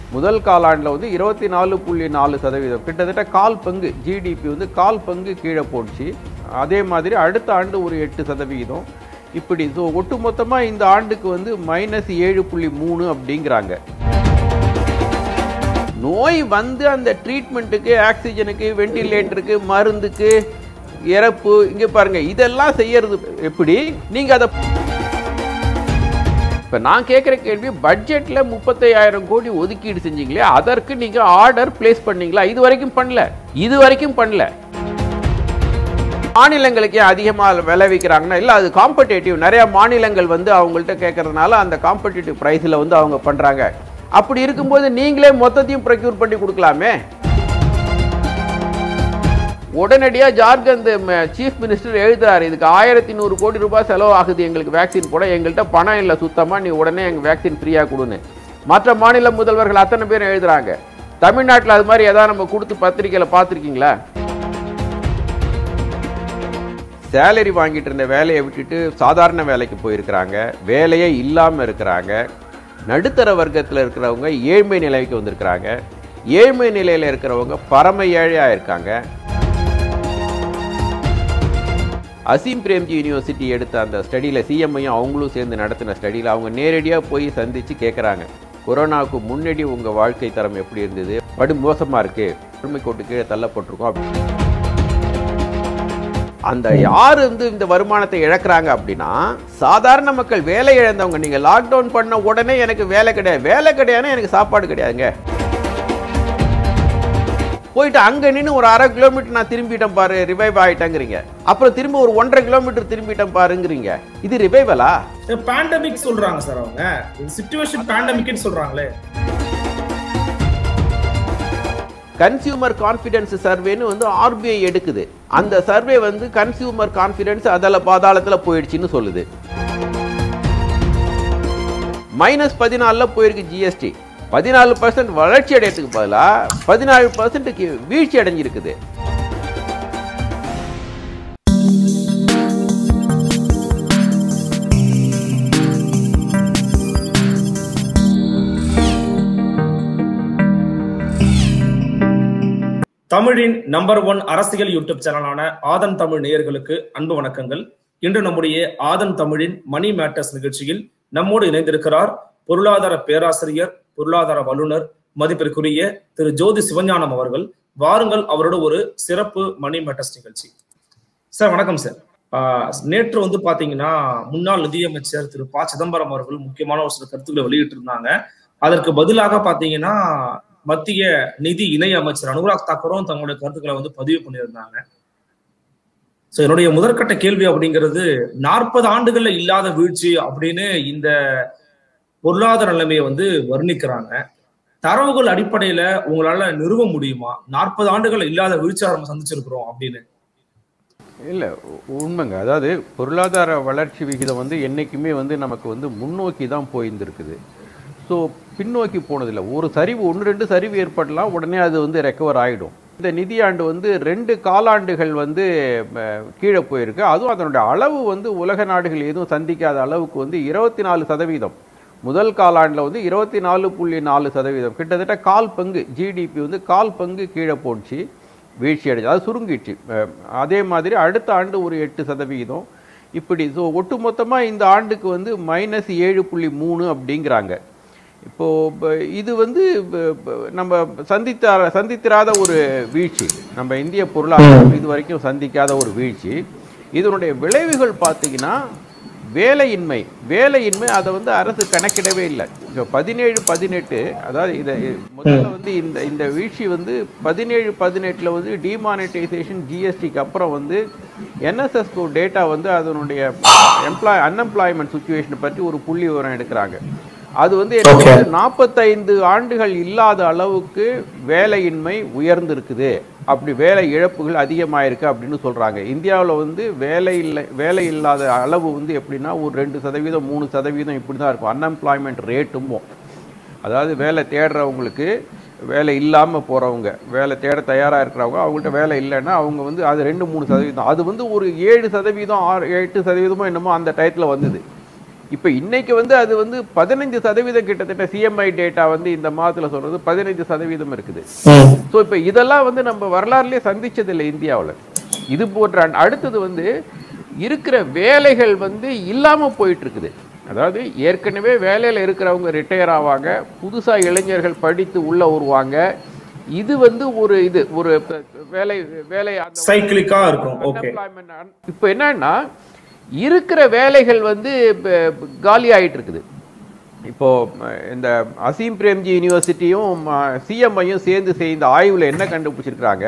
முதல் காலாண்டில் வந்து இருபத்தி நாலு புள்ளி நாலு சதவீதம் கிட்டத்தட்ட கால் பங்கு ஜிடிபி வந்து கால் பங்கு கீழே போணுச்சு அதே மாதிரி அடுத்த ஆண்டு ஒரு எட்டு சதவிகிதம் இப்படி ஸோ ஒட்டுமொத்தமாக இந்த ஆண்டுக்கு வந்து மைனஸ் ஏழு புள்ளி மூணு அப்படிங்கிறாங்க நோய் வந்து அந்த ட்ரீட்மெண்ட்டுக்கு ஆக்சிஜனுக்கு வெண்டிலேட்டருக்கு மருந்துக்கு இறப்பு இங்கே பாருங்க இதெல்லாம் செய்யறது எப்படி நீங்க அதை இப்போ நான் கேட்குற கேள்வி பட்ஜெட்டில் முப்பத்தையாயிரம் கோடி ஒதுக்கீடு செஞ்சீங்களே அதற்கு நீங்கள் ஆர்டர் பிளேஸ் பண்ணீங்களா இது வரைக்கும் பண்ணல இது வரைக்கும் பண்ணல மாநிலங்களுக்கு ஏன் அதிகமாக விளைவிக்கிறாங்கன்னா இல்லை அது காம்படேட்டிவ் நிறைய மாநிலங்கள் வந்து அவங்கள்ட்ட கேட்கறதுனால அந்த காம்படிட்டிவ் ப்ரைஸில் வந்து அவங்க பண்ணுறாங்க அப்படி இருக்கும்போது நீங்களே மொத்தத்தையும் ப்ரொக்யூர் பண்ணி கொடுக்கலாமே உடனடியாக ஜார்க்கண்ட் சீஃப் மினிஸ்டர் எழுதுறாரு இதுக்கு ஆயிரத்தி நூறு கோடி ரூபாய் செலவு ஆகுது எங்களுக்கு வேக்சின் போட எங்கள்கிட்ட பணம் இல்லை சுத்தமாக நீ உடனே எங்கள் வேக்சின் ஃப்ரீயாக கொடுன்னு மற்ற மாநில முதல்வர்கள் அத்தனை பேரும் எழுதுறாங்க தமிழ்நாட்டில் அது மாதிரி எதாவது நம்ம கொடுத்து பத்திரிக்கையில் பார்த்துருக்கீங்களா சேலரி வாங்கிட்டு இருந்த வேலையை விட்டுட்டு சாதாரண வேலைக்கு போயிருக்கிறாங்க வேலையே இல்லாமல் இருக்கிறாங்க நடுத்தர வர்க்கத்தில் இருக்கிறவங்க ஏழ்மை நிலைக்கு வந்திருக்கிறாங்க ஏழ்மை நிலையில் இருக்கிறவங்க பரம ஏழையாக இருக்காங்க அசீம் பிரேம்ஜி யூனிவர்சிட்டி எடுத்த அந்த ஸ்டடியில் சிஎம்ஐயும் அவங்களும் சேர்ந்து நடத்தின ஸ்டடியில் அவங்க நேரடியாக போய் சந்தித்து கேட்குறாங்க கொரோனாவுக்கு முன்னாடி உங்கள் வாழ்க்கை தரம் எப்படி இருந்தது படு மோசமாக இருக்குது வறுமை கோட்டு கீழே தள்ளப்பட்டிருக்கோம் அப்படி அந்த யார் வந்து இந்த வருமானத்தை இழக்கிறாங்க அப்படின்னா சாதாரண மக்கள் வேலை இழந்தவங்க நீங்க லாக்டவுன் பண்ண உடனே எனக்கு வேலை கிடையாது வேலை கிடையாதுன்னா எனக்கு சாப்பாடு கிடையாதுங்க போயிட்டு அங்க நின்று ஒரு அரை கிலோமீட்டர் நான் திரும்பிட்டேன் பாரு ரிவைவ் ஆயிட்டேங்கிறீங்க அப்புறம் திரும்ப ஒரு ஒன்றரை கிலோமீட்டர் திரும்பிட்டேன் பாருங்கிறீங்க இது ரிவைவலா பேண்டமிக் சொல்றாங்க சார் அவங்க சிச்சுவேஷன் பேண்டமிக்னு சொல்றாங்களே கன்சியூமர் கான்ஃபிடன்ஸ் சர்வேன்னு வந்து ஆர்பிஐ எடுக்குது அந்த சர்வே வந்து கன்சியூமர் கான்ஃபிடன்ஸ் அதில் பாதாளத்தில் போயிடுச்சுன்னு சொல்லுது மைனஸ் பதினாலில் போயிருக்கு ஜிஎஸ்டி பதினாலு பர்சன்ட் வளர்ச்சி அடையறதுக்கு பதிலாக பதினாலு பர்சன்ட்டுக்கு வீழ்ச்சி அடைஞ்சிருக்குது தமிழின் நம்பர் ஒன் அரசியல் யூடியூப் சேனலான ஆதன் தமிழ் நேயர்களுக்கு அன்பு வணக்கங்கள் இன்று நம்முடைய ஆதன் தமிழின் மணி மேட்டர்ஸ் நிகழ்ச்சியில் நம்மோடு இணைந்திருக்கிறார் பொருளாதார பேராசிரியர் பொருளாதார வல்லுநர் மதிப்பிற்குரிய திரு ஜோதி சிவஞானம் அவர்கள் வாருங்கள் அவரோட ஒரு சிறப்பு மணி மேட்டர்ஸ் நிகழ்ச்சி சார் வணக்கம் சார் ஆஹ் நேற்று வந்து பாத்தீங்கன்னா முன்னாள் நிதியமைச்சர் திரு ப சிதம்பரம் அவர்கள் முக்கியமான ஒரு சில கருத்துக்களை வெளியிட்டு இருந்தாங்க அதற்கு பதிலாக பாத்தீங்கன்னா மத்திய நிதி இணை அமைச்சர் அனுராக் தாக்கூரும் தங்களுடைய கருத்துக்களை வந்து பதிவு பண்ணியிருந்தாங்க சோ என்னுடைய முதற்கட்ட கேள்வி அப்படிங்கிறது நாற்பது ஆண்டுகள்ல இல்லாத வீழ்ச்சி அப்படின்னு இந்த பொருளாதார நிலைமையை வந்து வர்ணிக்கிறாங்க தரவுகள் அடிப்படையில உங்களால நிறுவ முடியுமா நாற்பது ஆண்டுகள் இல்லாத வீழ்ச்சியை நம்ம சந்திச்சிருக்கிறோம் அப்படின்னு இல்லை உண்மைங்க அதாவது பொருளாதார வளர்ச்சி விகிதம் வந்து என்றைக்குமே வந்து நமக்கு வந்து முன்னோக்கி தான் போயிருந்துருக்குது ஸோ பின்னோக்கி போனதில்லை ஒரு சரிவு ஒன்று ரெண்டு சரிவு ஏற்படலாம் உடனே அது வந்து ரெக்கவர் ஆகிடும் இந்த நிதியாண்டு வந்து ரெண்டு காலாண்டுகள் வந்து அஹ், கீழே போயிருக்கு அதுவும் அதனுடைய அளவு வந்து உலக நாடுகள் எதுவும் சந்திக்காத அளவுக்கு வந்து இருபத்தி நாலு சதவீதம் முதல் காலாண்டில் வந்து இருபத்தி நாலு புள்ளி நாலு சதவீதம் கிட்டத்தட்ட கால் பங்கு ஜிடிபி வந்து கால் பங்கு கீழே போணுச்சு வீழ்ச்சி அடைஞ்சு அது சுருங்கிடுச்சு அஹ், அதே மாதிரி அடுத்த ஆண்டு ஒரு எட்டு சதவிகிதம் இப்படி ஸோ ஒட்டுமொத்தமாக இந்த ஆண்டுக்கு வந்து மைனஸ் ஏழு புள்ளி மூணு அப்படிங்கிறாங்க இப்போது இது வந்து ப- ப- நம்ம சந்தித்த சந்தித்திராத ஒரு வீழ்ச்சி நம்ம இந்திய பொருளாதாரம் இது வரைக்கும் சந்திக்காத ஒரு வீழ்ச்சி இதனுடைய விளைவுகள் பார்த்தீங்கன்னா வேலையின்மை வேலையின்மை அதை வந்து அரசு கணக்கிடவே இல்லை இப்போ பதினேழு பதினெட்டு அதாவது இதை முதல்ல வந்து இந்த இந்த வீழ்ச்சி வந்து பதினேழு பதினெட்டில் வந்து டிமானிட்டைசேஷன் ஜிஎஸ்டிக்கு அப்புறம் வந்து என்எஸ்எஸ்கோ டேட்டா வந்து அதனுடைய எம்ப்ளாய் அன்எம்ப்ளாய்மெண்ட் சுச்சுவேஷனை பற்றி ஒரு புள்ளி விவரம் எடுக்கிறாங்க அது வந்து நாற்பத்தைந்து ஆண்டுகள் இல்லாத அளவுக்கு வேலையின்மை உயர்ந்திருக்குது அப்படி வேலை இழப்புகள் அதிகமாயிருக்கு அப்படின்னு சொல்றாங்க இந்தியாவில் வந்து வேலை இல்லை வேலை இல்லாத அளவு வந்து எப்படின்னா ஒரு ரெண்டு சதவீதம் மூணு சதவீதம் இப்படி தான் இருக்கும் அன்எம்ப்ளாய்மெண்ட் ரேட்டும் அதாவது வேலை தேடுறவங்களுக்கு வேலை இல்லாமல் போகிறவங்க வேலை தேட தயாராக இருக்கிறவங்க அவங்கள்ட்ட வேலை இல்லைன்னா அவங்க வந்து அது ரெண்டு மூணு சதவீதம் அது வந்து ஒரு ஏழு சதவீதம் ஆறு எட்டு சதவீதமோ என்னமோ அந்த டயத்தில் வந்தது இப்போ இன்னைக்கு வந்து அது வந்து பதினைஞ்சு சதவீதம் கிட்டத்தட்ட சிஎம்ஐ டேட்டா வந்து இந்த மாதத்துல சொல்றது பதினைஞ்சு சதவீதம் இருக்குது ம். ஸோ இப்போ இதெல்லாம் வந்து நம்ம வரலாறுலயே சந்திச்சதில்லை இந்தியாவுல இது போன்ற அண்ட் அடுத்தது வந்து இருக்கிற வேலைகள் வந்து இல்லாம போயிட்டு இருக்குது அதாவது ஏற்கனவே வேலையில இருக்கிறவங்க ரிட்டையர் ஆவாங்க புதுசா இளைஞர்கள் படித்து உள்ள வருவாங்க இது வந்து ஒரு இது ஒரு ப- வேலை வேலை அந்த சைக்கிளிக்கா இருக்கும் ஓகே unemployment un- இப்போ என்னன்னா இருக்கிற வேலைகள் வந்து இப்ப காலி ஆயிட்டு இருக்குது இப்போ ம, இந்த அசீம் பிரேம்ஜி யூனிவர்சிட்டியும் சிஎம்ஐயும் சேர்ந்து செய்த ஆய்வுல என்ன கண்டுபிடிச்சிருக்காங்க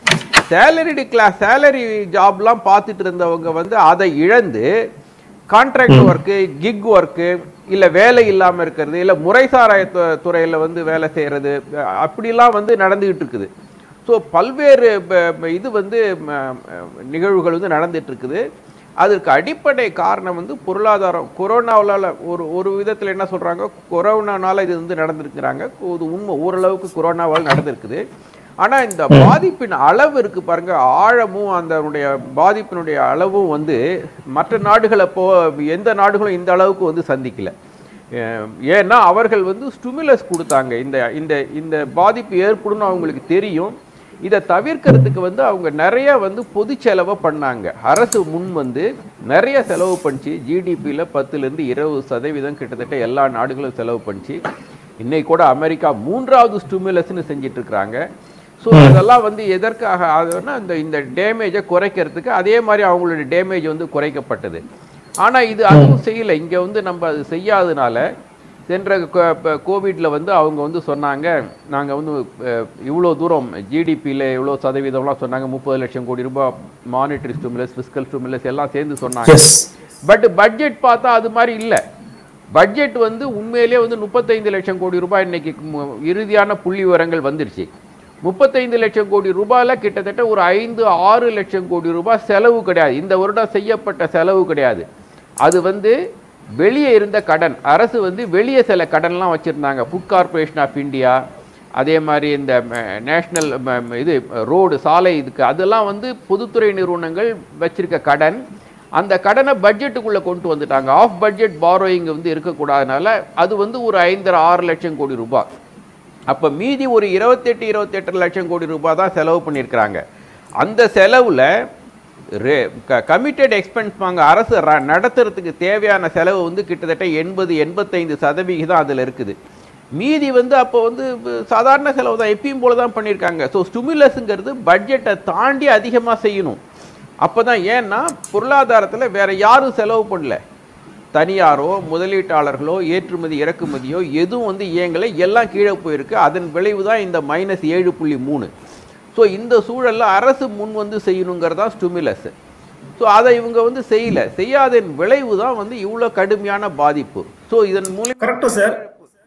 சேலரிடு கிளாஸ் சேலரி ஜாப்லாம் பார்த்துட்டு இருந்தவங்க வந்து அதை இழந்து கான்ட்ராக்ட் ஒர்க்கு கிக் ஒர்க்கு இல்ல வேலை இல்லாம இருக்கிறது இல்ல முறைசாராய து- துறையில வந்து வேலை செய்யறது அஹ், அப்படிலாம் வந்து நடந்துகிட்டு இருக்குது ஸோ பல்வேறு ப- ப- இது வந்து ம, ம, நிகழ்வுகள் வந்து நடந்துட்டு இருக்குது அதற்கு அடிப்படை காரணம் வந்து பொருளாதாரம் கொரோனாவால் ஒரு ஒரு விதத்தில் என்ன சொல்றாங்க கொரோனானால இது வந்து நடந்திருக்கிறாங்க இது உண்மை ஓரளவுக்கு கொரோனாவால் நடந்திருக்குது ஆனா இந்த பாதிப்பின் அளவு இருக்கு பாருங்க ஆழமும் அதனுடைய பாதிப்பினுடைய அளவும் வந்து மற்ற நாடுகளை போ எந்த நாடுகளும் இந்த அளவுக்கு வந்து சந்திக்கல அஹ் ஏன்னா அவர்கள் வந்து ஸ்டிமுலஸ் கொடுத்தாங்க இந்த இந்த இந்த பாதிப்பு ஏற்படும்னு அவங்களுக்கு தெரியும் இதை தவிர்க்கிறதுக்கு வந்து அவங்க நிறைய வந்து பொது செலவை பண்ணாங்க அரசு முன் வந்து நிறைய செலவு பண்ணிச்சு ஜிடிபியில் பத்துலேருந்து இருபது சதவீதம் கிட்டத்தட்ட எல்லா நாடுகளும் செலவு பண்ணிச்சு இன்னைக்கு கூட அமெரிக்கா மூன்றாவது ஸ்டிமுலஸ்னு செஞ்சிட்டு இருக்கிறாங்க ஸோ இதெல்லாம் வந்து எதற்காக ஆகுதுன்னா இந்த இந்த டேமேஜை குறைக்கிறதுக்கு அதே மாதிரி அவங்களுடைய டேமேஜ் வந்து குறைக்கப்பட்டது ஆனா இது அதுவும் செய்யல இங்க வந்து நம்ம அது செய்யாதனால சென்ற கோவிட்ல வந்து அவங்க வந்து சொன்னாங்க நாங்க வந்து அஹ், இவ்வளோ தூரம் ஜிடிபியில் இவ்வளோ சதவீதம்லாம் சொன்னாங்க முப்பது லட்சம் கோடி ரூபாய் மானிட்டரி ஸ்டிமுலஸ் ஃபிஸ்கல் ஸ்டிமுலஸ் எல்லாம் சேர்ந்து சொன்னாங்க எஸ் பட் பட்ஜெட் பார்த்தா அது மாதிரி இல்லை பட்ஜெட் வந்து உண்மையிலேயே வந்து முப்பத்தைந்து லட்சம் கோடி ரூபாய் இன்னைக்கு மு- இறுதியான புள்ளி விவரங்கள் வந்துருச்சு முப்பத்தைந்து லட்சம் கோடி ரூபாயில கிட்டத்தட்ட ஒரு ஐந்து ஆறு லட்சம் கோடி ரூபாய் செலவு கிடையாது இந்த வருடம் செய்யப்பட்ட செலவு கிடையாது அது வந்து வெளியே இருந்த கடன் அரசு வந்து வெளியே சில கடன்லாம் வச்சிருந்தாங்க ஃபுட் கார்ப்பரேஷன் ஆஃப் இந்தியா அதே மாதிரி இந்த நேஷனல் இது ரோடு சாலை இதுக்கு அதெல்லாம் வந்து பொதுத்துறை நிறுவனங்கள் வச்சிருக்க கடன் அந்த கடனை பட்ஜெட்டுக்குள்ள கொண்டு வந்துட்டாங்க ஆஃப் பட்ஜெட் பாரோயிங் வந்து இருக்கக்கூடாதனால அது வந்து ஒரு ஐந்தரை ஆறு லட்சம் கோடி ரூபாய் அப்ப மீதி ஒரு இருபத்தெட்டு இருபத்தெட்டு லட்சம் கோடி ரூபாய் தான் செலவு பண்ணியிருக்கிறாங்க அந்த செலவுல கமிட்டட் எக்ஸ்பென்ஸ் வாங்க அரசு ர- நடத்துறதுக்கு தேவையான செலவு வந்து கிட்டத்தட்ட எண்பது எண்பத்தைந்து சதவிகிதம் அதுல இருக்குது மீதி வந்து அப்போ வந்து வ- சாதாரண செலவு தான் எப்பயும் போல தான் பண்ணியிருக்காங்க ஸோ ஸ்டிமுலஸுங்கிறது பட்ஜெட்டை தாண்டி அதிகமாக செய்யணும் அப்பதான் ஏன்னா பொருளாதாரத்துல வேற யாரும் செலவு பண்ணல தனியாரோ முதலீட்டாளர்களோ ஏற்றுமதி இறக்குமதியோ எதுவும் வந்து இயங்கலை எல்லாம் கீழே போயிருக்கு அதன் விளைவு தான் இந்த மைனஸ் ஏழு புள்ளி மூணு ஸோ இந்த சூழல்ல அரசு முன் வந்து செய்யணுங்கிறதா ஸ்டிமுலஸ் ஸோ அதை இவங்க வந்து செய்யல செய்யாதன் விளைவு தான் வந்து இவ்வளோ கடுமையான பாதிப்பு ஸோ இதன் மூலம் கரெக்டா சார்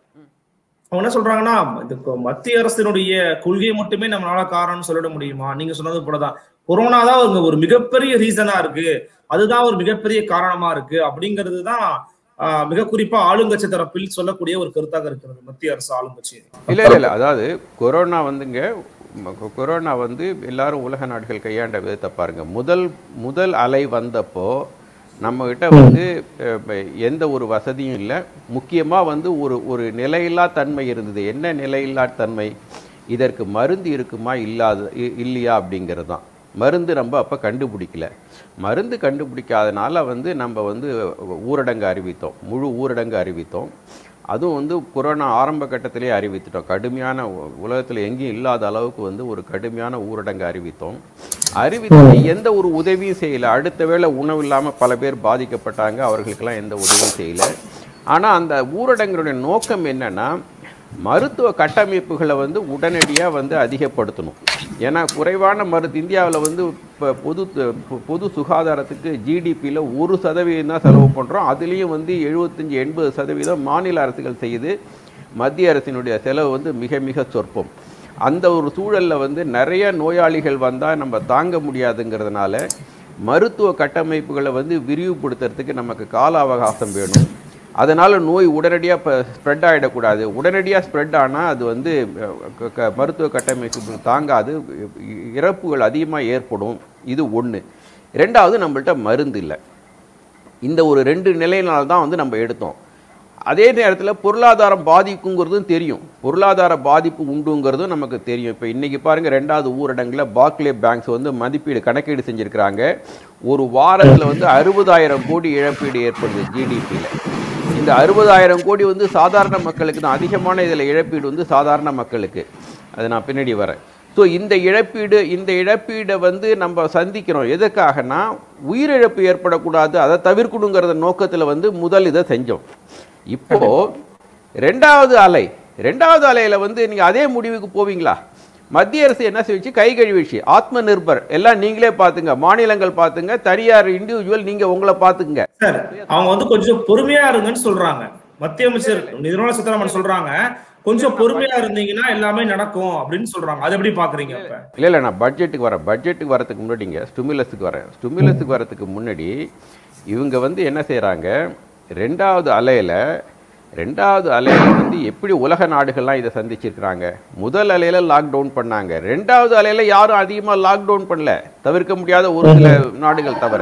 அவங்க என்ன சொல்றாங்கன்னா இதுக்கு மத்திய அரசினுடைய கொள்கை மட்டுமே நம்மளால காரணம்னு சொல்லிட முடியுமா நீங்க சொன்னது போலதான் கொரோனா தான் ஒரு ஒரு மிகப்பெரிய ரீசனா இருக்கு அதுதான் ஒரு மிகப்பெரிய காரணமா இருக்கு அப்படிங்கிறது தான் ஆஹ், மிக குறிப்பா ஆளுங்கட்சி தரப்பில் சொல்லக்கூடிய ஒரு கருத்தாக இருக்கிறது மத்திய அரசு ஆளுங்கட்சி இல்ல இல்ல இல்ல அதாவது கொரோனா வந்துங்க ம- கொ- கொரோனா வந்து எல்லாரும் உலக நாடுகள் கையாண்ட விதத்தை பாருங்க முதல் முதல் அலை வந்தப்போ நம்ம கிட்ட வந்து அஹ், எந்த ஒரு வசதியும் இல்லை முக்கியமா வந்து ஒரு ஒரு நிலையில்லா தன்மை இருந்தது என்ன நிலையில்லா தன்மை இதற்கு மருந்து இருக்குமா இல்லாத இ- இல்லையா அப்படிங்கிறது தான் மருந்து நம்ம அப்போ கண்டுபிடிக்கல மருந்து கண்டுபிடிக்காதனால வந்து நம்ம வந்து ஊரடங்கு அறிவித்தோம் முழு ஊரடங்கு அறிவித்தோம் அதுவும் வந்து கொரோனா ஆரம்ப கட்டத்திலே அறிவித்துட்டோம் கடுமையான உ- உலகத்துல எங்கேயும் இல்லாத அளவுக்கு வந்து ஒரு கடுமையான ஊரடங்கு அறிவித்தோம் அறிவித்து எந்த ஒரு உதவியும் செய்யல அடுத்த வேளை உணவு இல்லாம பல பேர் பாதிக்கப்பட்டாங்க அவர்களுக்கெல்லாம் எந்த உதவியும் செய்யல ஆனா அந்த ஊரடங்குடைய நோக்கம் என்னன்னா மருத்துவ கட்டமைப்புகளை வந்து உடனடியாக வந்து அதிகப்படுத்தணும் ஏன்னா குறைவான மருந்து இந்தியாவில் வந்து இப்போ பொது து- பொ- பொது சுகாதாரத்துக்கு ஜிடிபியில் ஒரு சதவீதம் தான் செலவு பண்ணுறோம் அதுலேயும் வந்து எழுபத்தஞ்சி எண்பது சதவீதம் மாநில அரசுகள் செய்யுது மத்திய அரசினுடைய செலவு வந்து மிக மிக சொற்பம் அந்த ஒரு சூழலில் வந்து நிறைய நோயாளிகள் வந்தால் நம்ம தாங்க முடியாதுங்கிறதுனால மருத்துவ கட்டமைப்புகளை வந்து விரிவுபடுத்துறதுக்கு நமக்கு கால அவகாசம் வேணும் அதனால் நோய் உடனடியாக இப்போ ஸ்ப்ரெட் ஆகிடக்கூடாது உடனடியாக ஸ்ப்ரெட் ஆனால் அது வந்து அஹ், க- க- மருத்துவ கட்டமைப்பு தாங்காது இ- இறப்புகள் அதிகமாக ஏற்படும் இது ஒன்று ரெண்டாவது நம்மள்ட்ட மருந்து இல்லை இந்த ஒரு ரெண்டு நிலையினால தான் வந்து நம்ம எடுத்தோம் அதே நேரத்தில் பொருளாதாரம் பாதிக்குங்கிறதும் தெரியும் பொருளாதார பாதிப்பு உண்டுங்கிறதும் நமக்கு தெரியும் இப்போ இன்றைக்கி பாருங்கள் ரெண்டாவது ஊரடங்கில் பாக்லே பேங்க்ஸ் வந்து மதிப்பீடு கணக்கீடு செஞ்சுருக்கிறாங்க ஒரு வாரத்தில் வந்து அறுபதாயிரம் கோடி இழப்பீடு ஏற்படுது ஜிடிபியில் இந்த அறுபதாயிரம் கோடி வந்து சாதாரண மக்களுக்கு தான் அதிகமான இதில் இழப்பீடு வந்து சாதாரண மக்களுக்கு அது நான் பின்னாடி வரேன் ஸோ இந்த இழப்பீடு இந்த இழப்பீடை வந்து நம்ம சந்திக்கிறோம் எதுக்காகனா உயிரிழப்பு ஏற்படக்கூடாது அதை தவிர்க்கணுங்கிறத நோக்கத்தில் வந்து முதல் இதை செஞ்சோம் இப்போ ரெண்டாவது அலை ரெண்டாவது அலையில் வந்து நீங்கள் அதே முடிவுக்கு போவீங்களா மத்திய அரசு என்ன செஞ்சு கை கழுவிச்சு ஆத்ம நிர்பர் எல்லாம் நீங்களே பார்த்துங்க மாநிலங்கள் பார்த்துங்க தனியார் இண்டிவிஜுவல் நீங்கள் உங்களை பார்த்துங்க சார் அவங்க வந்து கொஞ்சம் பொறுமையா இருங்கன்னு சொல்றாங்க மத்திய அமைச்சர் நிர்மலா சீதாராமன் சொல்றாங்க கொஞ்சம் பொறுமையா இருந்தீங்கன்னா எல்லாமே நடக்கும் அப்படின்னு சொல்றாங்க அது எப்படி பாக்குறீங்க அப்ப இல்லை இல்லை நான் பட்ஜெட்டுக்கு வரேன் பட்ஜெட்டுக்கு வரதுக்கு முன்னாடிங்க ஸ்டுமிலஸுக்கு வரேன் ஸ்டுமிலஸுக்கு வரதுக்கு முன்னாடி இவங்க வந்து என்ன செய்கிறாங்க ரெண்டாவது அலையில் ரெண்டாவது அலையில் வந்து எப்படி உலக நாடுகள்லாம் இதை சந்திச்சிருக்கிறாங்க முதல் அலையில் லாக்டவுன் பண்ணாங்க ரெண்டாவது அலையில் யாரும் அதிகமாக லாக்டவுன் பண்ணல தவிர்க்க முடியாத ஒரு சில நாடுகள் தவிர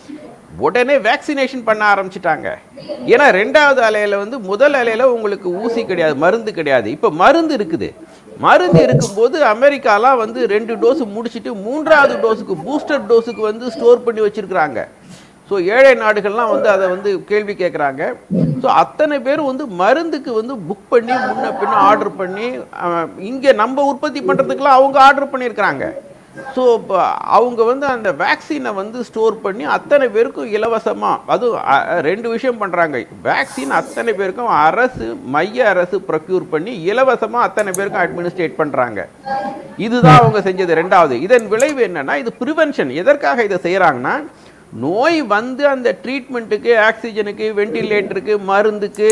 உடனே வேக்சினேஷன் பண்ண ஆரம்பிச்சிட்டாங்க ஏன்னா ரெண்டாவது அலையில் வந்து முதல் அலையில் உங்களுக்கு ஊசி கிடையாது மருந்து கிடையாது இப்போ மருந்து இருக்குது மருந்து இருக்கும்போது அமெரிக்காலாம் வந்து ரெண்டு டோஸ் முடிச்சிட்டு மூன்றாவது டோஸுக்கு பூஸ்டர் டோஸுக்கு வந்து ஸ்டோர் பண்ணி வச்சிருக்கிறாங்க ஸோ ஏழை நாடுகள்லாம் வந்து அதை வந்து கேள்வி கேட்குறாங்க ஸோ அத்தனை பேரும் வந்து மருந்துக்கு வந்து புக் பண்ணி முன்ன பின்ன ஆர்டர் பண்ணி இங்கே நம்ம உற்பத்தி பண்ணுறதுக்கெல்லாம் அவங்க ஆர்டர் பண்ணியிருக்கிறாங்க ஸோ இப்போ அவங்க வந்து அந்த வேக்சினை வந்து ஸ்டோர் பண்ணி அத்தனை பேருக்கும் இலவசமாக அதுவும் அ, அ, ரெண்டு விஷயம் பண்ணுறாங்க வேக்சின் அத்தனை பேருக்கும் அரசு மைய அரசு ப்ரொக்யூர் பண்ணி இலவசமாக அத்தனை பேருக்கும் அட்மினிஸ்ட்ரேட் பண்ணுறாங்க இதுதான் அவங்க செஞ்சது ரெண்டாவது இதன் விளைவு என்னன்னா இது ப்ரிவென்ஷன் எதற்காக இதை செய்கிறாங்கன்னா நோய் வந்து அந்த ட்ரீட்மெண்ட்டுக்கு ஆக்சிஜனுக்கு வெண்டிலேட்டருக்கு மருந்துக்கு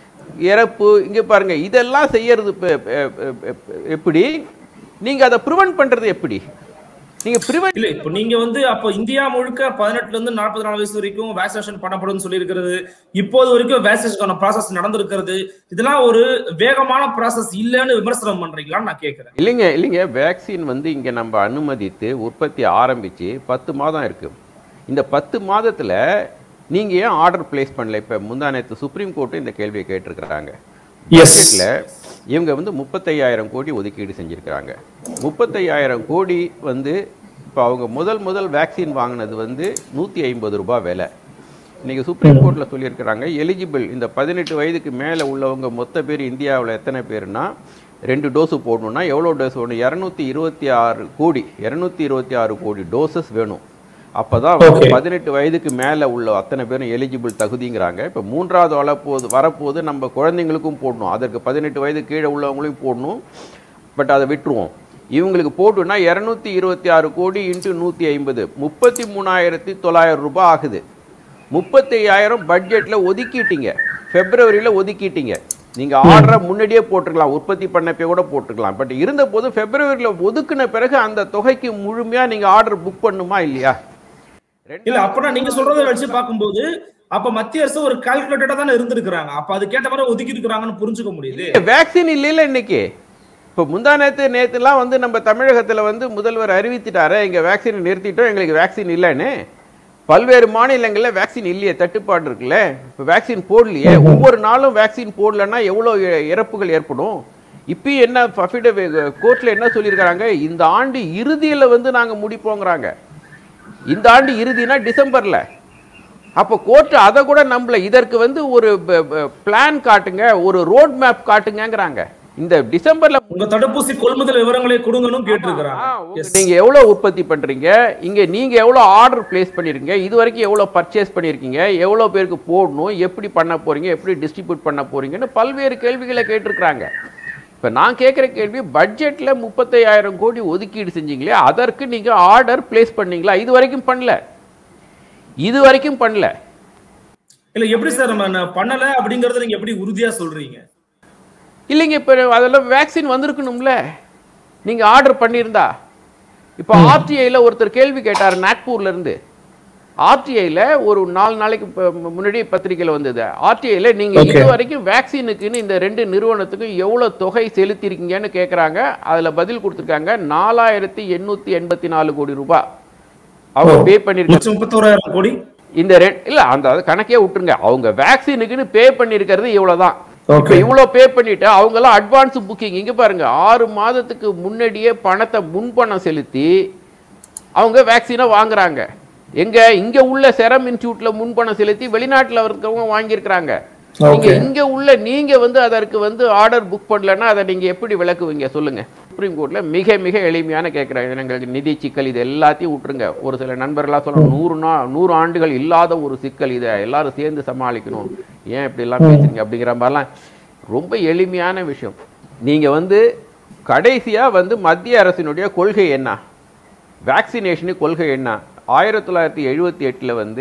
இறப்பு இங்கே பாருங்க இதெல்லாம் செய்யறது இப்ப- எ- எ- எ- எப்படி நீங்கள் அதை ப்ரிவென்ட் பண்ணுறது எப்படி நீங்கள் ப்ரிவென்ட் இல்ல இப்போ நீங்க வந்து அப்போ இந்தியா முழுக்க பதினெட்டுல இருந்து நாற்பது நாலு வயசு வரைக்கும் வேக்சினேஷன் பண்ணப்படும் சொல்லி இருக்கிறது இப்போது வரைக்கும் வேக்சினேஷன் ப்ராசஸ் நடந்திருக்கிறது இதெல்லாம் ஒரு வேகமான ப்ராசஸ் இல்லைன்னு விமர்சனம் பண்றீங்களான்னு நான் கேட்கிறேன் இல்லைங்க இல்லைங்க வேக்சின் வந்து இங்கே நம்ம அனுமதித்து உற்பத்தி ஆரம்பித்து பத்து மாதம் இருக்கு இந்த பத்து மாதத்தில் நீங்கள் ஏன் ஆர்டர் பிளேஸ் பண்ணல இப்போ முந்தா நேற்று சுப்ரீம் கோர்ட்டு இந்த கேள்வியை கேட்டிருக்கிறாங்க பட்ஜெட்ல இவங்க வந்து முப்பத்தையாயிரம் கோடி ஒதுக்கீடு செஞ்சிருக்கிறாங்க முப்பத்தையாயிரம் கோடி வந்து இப்போ அவங்க முதல் முதல் வேக்சின் வாங்கினது வந்து நூற்றி ஐம்பது ரூபாய் விலை இன்னைக்கு சுப்ரீம் கோர்ட்டில் சொல்லியிருக்கிறாங்க எலிஜிபிள் இந்த பதினெட்டு வயதுக்கு மேலே உள்ளவங்க மொத்த பேர் இந்தியாவில் எத்தனை பேர்னா ரெண்டு டோஸு போடணும்னா எவ்வளோ டோஸ் வேணும் இரநூத்தி இருபத்தி ஆறு கோடி இரநூத்தி இருபத்தி ஆறு கோடி டோசஸ் வேணும் அப்போ தான் Okay. பதினெட்டு வயதுக்கு மேலே உள்ள அத்தனை பேரும் எலிஜிபிள் தகுதிங்கிறாங்க இப்போ மூன்றாவது வரப்போது வரப்போது நம்ம குழந்தைங்களுக்கும் போடணும் அதற்கு பதினெட்டு வயது கீழே உள்ளவங்களையும் போடணும் பட் அதை விட்டுருவோம் இவங்களுக்கு போட்டுனா இரநூத்தி இருபத்தி ஆறு கோடி இன்ட்டு நூற்றி ஐம்பது முப்பத்தி மூணாயிரத்தி தொள்ளாயிரம் ரூபாய் ஆகுது முப்பத்தையாயிரம் பட்ஜெட்டில் ஒதுக்கிட்டீங்க ஃபெப்ரவரியில் ஒதுக்கிட்டீங்க நீங்கள் ஆர்டரை முன்னாடியே போட்டுருக்கலாம் உற்பத்தி பண்ணப்பே கூட போட்டுருக்கலாம் பட் இருந்த போது ஃபெப்ரவரியில் ஒதுக்குன பிறகு அந்த தொகைக்கு முழுமையாக நீங்கள் ஆர்டர் புக் பண்ணுமா இல்லையா இல்ல அப்பனா நீங்க சொல்றதை வச்சு பார்க்கும்போது அப்ப மத்திய அரசு ஒரு கால்குலேட்டடா தானே இருந்திருக்கிறாங்க அப்ப அதுக்கேற்ற மாதிரி ஒதுக்கி இருக்கிறாங்கன்னு புரிஞ்சுக்க முடியுது வேக்சின் இல்லைல்ல இன்னைக்கு இப்போ முந்தா நேற்று நேற்றுலாம் வந்து நம்ம தமிழகத்தில் வந்து முதல்வர் அறிவித்துட்டாரே இங்கே வேக்சினை நிறுத்திட்டோம் எங்களுக்கு வேக்சின் இல்லைன்னு பல்வேறு மாநிலங்களில் வேக்சின் இல்லையே தட்டுப்பாடு இருக்குல்ல இப்போ வேக்சின் போடலையே ஒவ்வொரு நாளும் வேக்சின் போடலன்னா எவ்வளோ இ- இறப்புகள் ஏற்படும் இப்பயும் என்ன பஃபிட கோர்ட்டில் என்ன சொல்லியிருக்கிறாங்க இந்த ஆண்டு இறுதியில் வந்து நாங்கள் முடிப்போங்கிறாங்க இந்த ஆண்டு இறுதினா டிசம்பரில் அப்போ கோர்ட்டு அதை கூட நம்பல இதற்கு வந்து ஒரு பிளான் காட்டுங்க ஒரு ரோட் மேப் காட்டுங்கங்கிறாங்க இந்த டிசம்பர்ல உங்க தடுப்பூசி கொள்முதல் விவரங்களை கொடுங்கன்னு கேட்டிருக்கிறாங்க Yes. நீங்க எவ்வளவு உற்பத்தி பண்றீங்க இங்க நீங்க எவ்வளவு ஆர்டர் பிளேஸ் பண்ணிருக்கீங்க இது வரைக்கும் எவ்வளவு பர்ச்சேஸ் பண்ணிருக்கீங்க எவ்வளவு பேருக்கு போடணும் எப்படி பண்ண போறீங்க எப்படி டிஸ்ட்ரிபியூட் பண்ண போறீங்கன்னு பல்வேறு கேள்விகளை கேட்டிருக்கிறாங்க இப்ப நான் கேட்குற கேள்வி பட்ஜெட்ல முப்பத்தையாயிரம் கோடி ஒதுக்கீடு செஞ்சீங்களே அதற்கு நீங்க ஆர்டர் பிளேஸ் பண்ணீங்களா இது வரைக்கும் பண்ணல இது வரைக்கும் பண்ணல இல்ல எப்படி சார் நம்ம ந- பண்ணல அப்படிங்கறத நீங்க எப்படி உறுதியா சொல்றீங்க இல்லைங்க இப்போ அதெல்லாம் வேக்சின் வந்திருக்கணும்ல நீங்கள் ஆர்டர் பண்ணியிருந்தா இப்போ ஆர்டிஐயில் ஒருத்தர் கேள்வி கேட்டார் நாக்பூர்ல இருந்து ஆர்டிஐயில் ஒரு நாலு நாளைக்கு இப்ப முன்னாடி பத்திரிக்கையில் வந்தது ஆர்டிஐயில் நீங்கள் Okay. இது வரைக்கும் வேக்சினுக்குன்னு இந்த ரெண்டு நிறுவனத்துக்கும் எவ்வளோ தொகை செலுத்தியிருக்கீங்கன்னு கேட்குறாங்க அதில் பதில் கொடுத்துருக்காங்க நாலாயிரத்தி எண்ணூற்றி எண்பத்தி நாலு கோடி ரூபாய் அவங்க பே பண்ணியிருக்காங்க நூற்றி முப்பத்தோராயிரம் கோடி இந்த ரெண்டு இல்ல அந்த அது கணக்கே விட்டுருங்க அவங்க வேக்சினுக்குன்னு பே பண்ணியிருக்கிறது இவ்வளவுதான் இப்போ ஓகே இவ்வளோ பே பண்ணிட்டு அவங்கெல்லாம் அட்வான்ஸ் புக்கிங் இங்க பாருங்க ஆறு மாதத்துக்கு முன்னாடியே பணத்தை முன்பணம் செலுத்தி அவங்க வேக்சினை வாங்குறாங்க எங்க இங்க உள்ள செரம் இன்ஸ்டியூட்ல முன்பணம் செலுத்தி வெளிநாட்டுல இருக்கவங்க வாங்கியிருக்கிறாங்க நீங்க Okay. இங்க உள்ள நீங்க வந்து அதற்கு வந்து ஆர்டர் புக் பண்ணலன்னா அதை நீங்க எப்படி விளக்குவீங்க சொல்லுங்க சுப்ரீம் கோர்ட்ல மிக மிக எளிமையான கேட்குறாங்க எங்களுக்கு நிதி சிக்கல் இது எல்லாத்தையும் விட்டுருங்க ஒரு சில நண்பர்களாக சொல்லணும் நூறு நா நூறு ஆண்டுகள் இல்லாத ஒரு சிக்கல் இதை எல்லாரும் சேர்ந்து சமாளிக்கணும் ஏன் இப்படி எல்லாம் பேசுறீங்க அப்படிங்கிற மாதிரிலாம் ரொம்ப எளிமையான விஷயம் நீங்க வந்து கடைசியா வந்து மத்திய அரசினுடைய கொள்கை என்ன வேக்சினேஷனு கொள்கை என்ன ஆயிரத்தி தொள்ளாயிரத்தி எழுபத்தி எட்டில் வந்து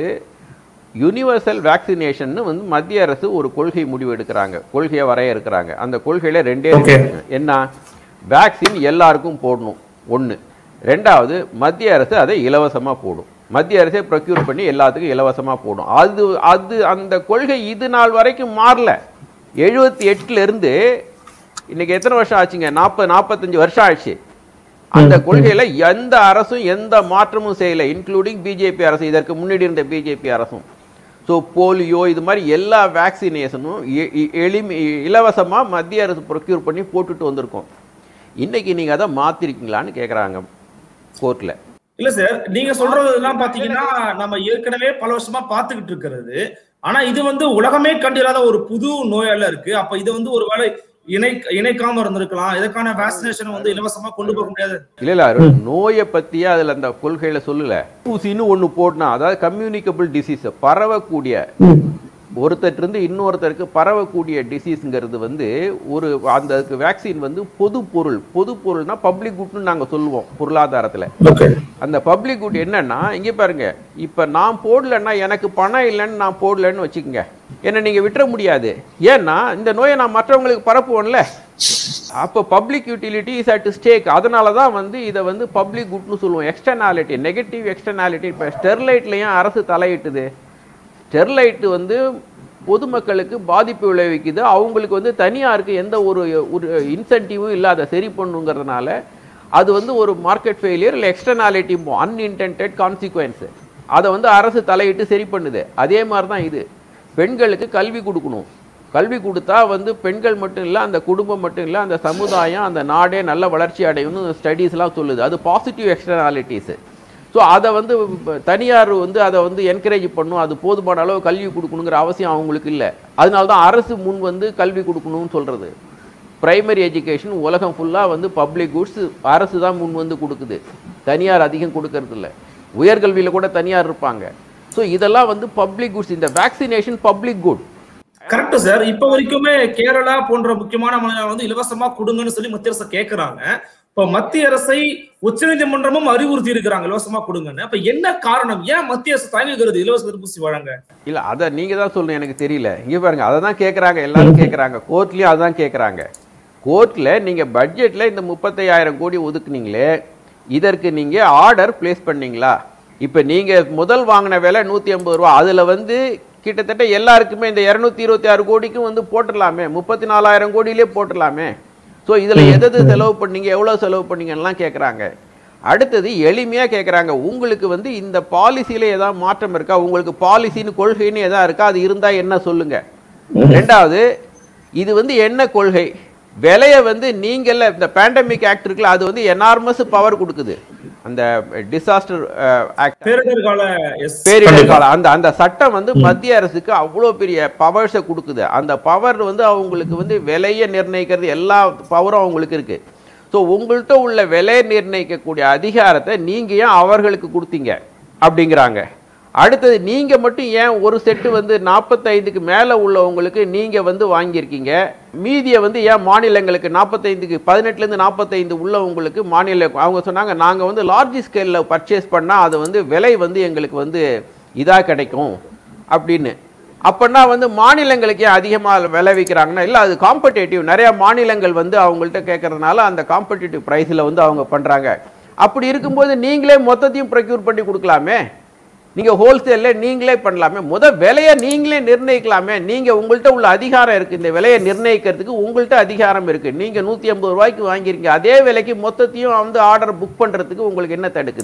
யுனிவர்சல் வேக்சினேஷன் வந்து மத்திய அரசு ஒரு கொள்கை முடிவு எடுக்கிறாங்க கொள்கையை வரையறுக்கிறாங்க அந்த கொள்கையில ரெண்டே ரெண்டு Okay. விஷயம். என்ன வேக்சின் எல்லாருக்கும் போடணும் ஒன்று ரெண்டாவது மத்திய அரசு அதை இலவசமா போடும் மத்திய அரசே ப்ரொக்யூர் பண்ணி எல்லாத்துக்கும் இலவசமா போடும் அது அது அந்த கொள்கை இது நாள் வரைக்கும் மாறல எழுபத்தி எட்டுல இருந்து இன்னைக்கு எத்தனை வருஷம் ஆச்சுங்க நாற்பது நாற்பத்தஞ்சு வருஷம் ஆச்சு அந்த கொள்கையில எந்த அரசும் எந்த மாற்றமும் செய்யல இன்க்ளூடிங் பிஜேபி அரசு இதற்கு முன்னாடி இருந்த பிஜேபி அரசும் ஸோ போலியோ இது மாதிரி எல்லா வேக்சினேஷனும் எ- எ- எளிமை இலவசமா மத்திய அரசு ப்ரொக்யூர் பண்ணி போட்டுட்டு வந்திருக்கோம் இன்னைக்கு நீங்க அதை மாத்திருக்கீங்களான்னு கேக்குறாங்க கோர்ட்ல இல்ல சார் நீங்க சொல்றதெல்லாம் பாத்தீங்கன்னா நம்ம ஏற்கனவே பல வருஷமா பாத்துக்கிட்டு இருக்கிறது ஆனா இது வந்து உலகமே கண்டிராத ஒரு புது நோயால இருக்கு அப்ப இது வந்து ஒருவேளை இணை இணைக்காம இருந்திருக்கலாம் இதற்கான வேக்சினேஷன் வந்து இலவசமா கொண்டு போக முடியாது இல்ல இல்ல அருண், நோயை பத்தியே அதுல அந்த கொள்கையில சொல்லல ஊசின்னு ஒண்ணு போடணும் அதாவது கம்யூனிகபிள் டிசீஸ் பரவக்கூடிய ஒருத்தர் இருந்து இன்னொருத்தருக்கு பரவக்கூடிய டிசீஸ்ங்கிறது வந்து ஒரு அந்த வேக்சின் வந்து பொது பொருள் பொது பொருள்னா பப்ளிக் குட்னு நாங்க சொல்லுவோம் பொருளாதாரத்துல ஓகே அந்த பப்ளிக் குட் என்னன்னா இங்க பாருங்க இப்ப நான் போடலன்னா எனக்கு பணம் இல்லைன்னு நான் போடலன்னு வச்சுக்கோங்க என்ன நீங்க விட்டுற முடியாது ஏன்னா இந்த நோயை நான் மற்றவங்களுக்கு பரப்புவேன்ல அப்போ public utility is at stake அதனால தான் வந்து இதை வந்து பப்ளிக் குட்னு சொல்லுவோம் எக்ஸ்டர்னாலிட்டி நெகட்டிவ் எக்ஸ்டர்னாலிட்டி இப்போ ஸ்டெர்லைட்லையும் அரசு தலையிட்டுது ஸ்டெர்லைட் வந்து பொதுமக்களுக்கு பாதிப்பு விளைவிக்குது அவங்களுக்கு வந்து தனியாருக்கு எந்த ஒரு ஒரு இன்சென்டிவும் இல்லாத சரி பண்ணுங்கிறதுனால அது வந்து ஒரு மார்க்கெட் ஃபெயிலியர் இல்லை எக்ஸ்டர்னாலிட்டி அன்இன்டென்டட் கான்சிக்வன்ஸ் அதை வந்து அரசு தலையிட்டு சரி பண்ணுது அதே மாதிரி தான் இது பெண்களுக்கு கல்வி கொடுக்கணும் கல்வி கொடுத்தா வந்து பெண்கள் மட்டும் இல்லை அந்த குடும்பம் மட்டும் இல்லை அந்த சமுதாயம் அந்த நாடே நல்ல வளர்ச்சி அடையும்னு ஸ்டடீஸ்லாம் சொல்லுது அது பாசிட்டிவ் எக்ஸ்டர்னாலிட்டிஸு ஸோ அதை வந்து இப்ப தனியார் வந்து அதை வந்து என்கரேஜ் பண்ணும் அது போதுமான அளவு கல்வி கொடுக்கணுங்கிற அவசியம் அவங்களுக்கு இல்லை அதனால தான் அரசு முன் வந்து கல்வி கொடுக்கணும்னு சொல்கிறது பிரைமரி எஜுகேஷன் உலகம் ஃபுல்லாக வந்து பப்ளிக் குட்ஸ் அரசு தான் முன் வந்து கொடுக்குது தனியார் அதிகம் கொடுக்கறது இல்ல உயர்கல்வியில் கூட தனியார் இருப்பாங்க ஸோ இதெல்லாம் வந்து பப்ளிக் குட்ஸ் இந்த vaccination public good correct sir இப்ப வரைக்குமே கேரளா போன்ற முக்கியமான மாநிலம் வந்து இலவசமா கொடுங்கன்னு சொல்லி மத்திய அரசு கேக்குறாங்க இப்ப மத்திய அரசை உச்சநீதிமன்றமும் அறிவுறுத்தி இருக்கிறாங்க இலவசமா கொடுங்கன்னு அப்ப என்ன காரணம் ஏன் மத்திய அரசு தயங்குகிறது இலவச தடுப்பூசி வழங்க இல்ல அதை நீங்க தான் சொல்லணும் எனக்கு தெரியல இங்க பாருங்க அதை தான் கேட்குறாங்க எல்லாரும் கேட்குறாங்க கோர்ட்லயும் அதான் கேட்குறாங்க கோர்ட்ல நீங்க பட்ஜெட்ல இந்த முப்பத்தையாயிரம் கோடி ஒதுக்குனீங்களே இதற்கு நீங்க ஆர்டர் பிளேஸ் பண்ணீங்களா இப்ப நீங்க முதல் வாங்கின விலை நூத்தி ஐம்பது ரூபா அதுல வந்து கிட்டத்தட்ட எல்லாருக்குமே இந்த இருநூத்தி இருபத்தி ஆறு கோடிக்கும் வந்து போட்டுடலாமே முப்பத்தி நாலாயிரம் கோடியிலே போட்டுடலாமே ஸோ இதுல எது எது செலவு பண்ணீங்க எவ்வளவு செலவு பண்ணீங்கலாம் கேட்குறாங்க அடுத்தது எளிமையா கேட்குறாங்க உங்களுக்கு வந்து இந்த பாலிசியில ஏதாவது மாற்றம் இருக்கா உங்களுக்கு பாலிசின்னு கொள்கைன்னு எதா இருக்கா அது இருந்தா என்ன சொல்லுங்க ரெண்டாவது இது வந்து என்ன கொள்கை விலையை வந்து நீங்கள்ல இந்த பேண்டமிக் ஆக்ட் இருக்குல்ல அது வந்து எனார்மஸ் பவர் கொடுக்குது அந்த டிசாஸ்டர் ஆக்ட் பேரிடர் கால எஸ் பேரிடர் காலம் அந்த அந்த சட்டம் வந்து மத்திய அரசுக்கு அவ்வளோ பெரிய பவர்ஸை கொடுக்குது அந்த பவர் வந்து அவங்களுக்கு வந்து விலையை நிர்ணயிக்கிறது எல்லா பவரும் அவங்களுக்கு இருக்கு ஸோ உங்கள்கிட்ட உள்ள விலை நிர்ணயிக்கக்கூடிய அதிகாரத்தை நீங்க ஏன் அவர்களுக்கு கொடுத்தீங்க அப்படிங்கிறாங்க அடுத்தது நீங்க மட்டும் ஏன் ஒரு செட்டு வந்து நாற்பத்தைந்துக்கு மேல உள்ளவங்களுக்கு நீங்க வந்து வாங்கியிருக்கீங்க மீதியை வந்து ஏன் மாநிலங்களுக்கு நாற்பத்தைந்துக்கு பதினெட்டுலேருந்து நாற்பத்தைந்து உள்ளவங்களுக்கு மாநில அவங்க சொன்னாங்க நாங்க வந்து லார்ஜ் ஸ்கேலில் பர்ச்சேஸ் பண்ணா அது வந்து விலை வந்து எங்களுக்கு வந்து இதா கிடைக்கும் அப்படின்னு அப்பன்னா வந்து மாநிலங்களுக்கு ஏன் அதிகமாக விலை விற்கிறாங்கன்னா இல்லை அது காம்படேட்டிவ் நிறைய மாநிலங்கள் வந்து அவங்கள்ட்ட கேட்கறதுனால அந்த காம்படிட்டிவ் ப்ரைஸில் வந்து அவங்க பண்ணுறாங்க அப்படி இருக்கும்போது நீங்களே மொத்தத்தையும் ப்ரொக்யூர் பண்ணி கொடுக்கலாமே நீங்கள் ஹோல்சேலில் நீங்களே பண்ணலாமே முத விலையை நீங்களே நிர்ணயிக்கலாமே நீங்கள் உங்கள்கிட்ட உள்ள அதிகாரம் இருக்குது இந்த விலையை நிர்ணயிக்கிறதுக்கு உங்கள்கிட்ட அதிகாரம் இருக்குது நீங்கள் நூற்றி ஐம்பது ரூபாய்க்கு வாங்கியிருக்கீங்க அதே விலைக்கு மொத்தத்தையும் வந்து ஆர்டர் புக் பண்ணுறதுக்கு உங்களுக்கு என்ன தடுக்குது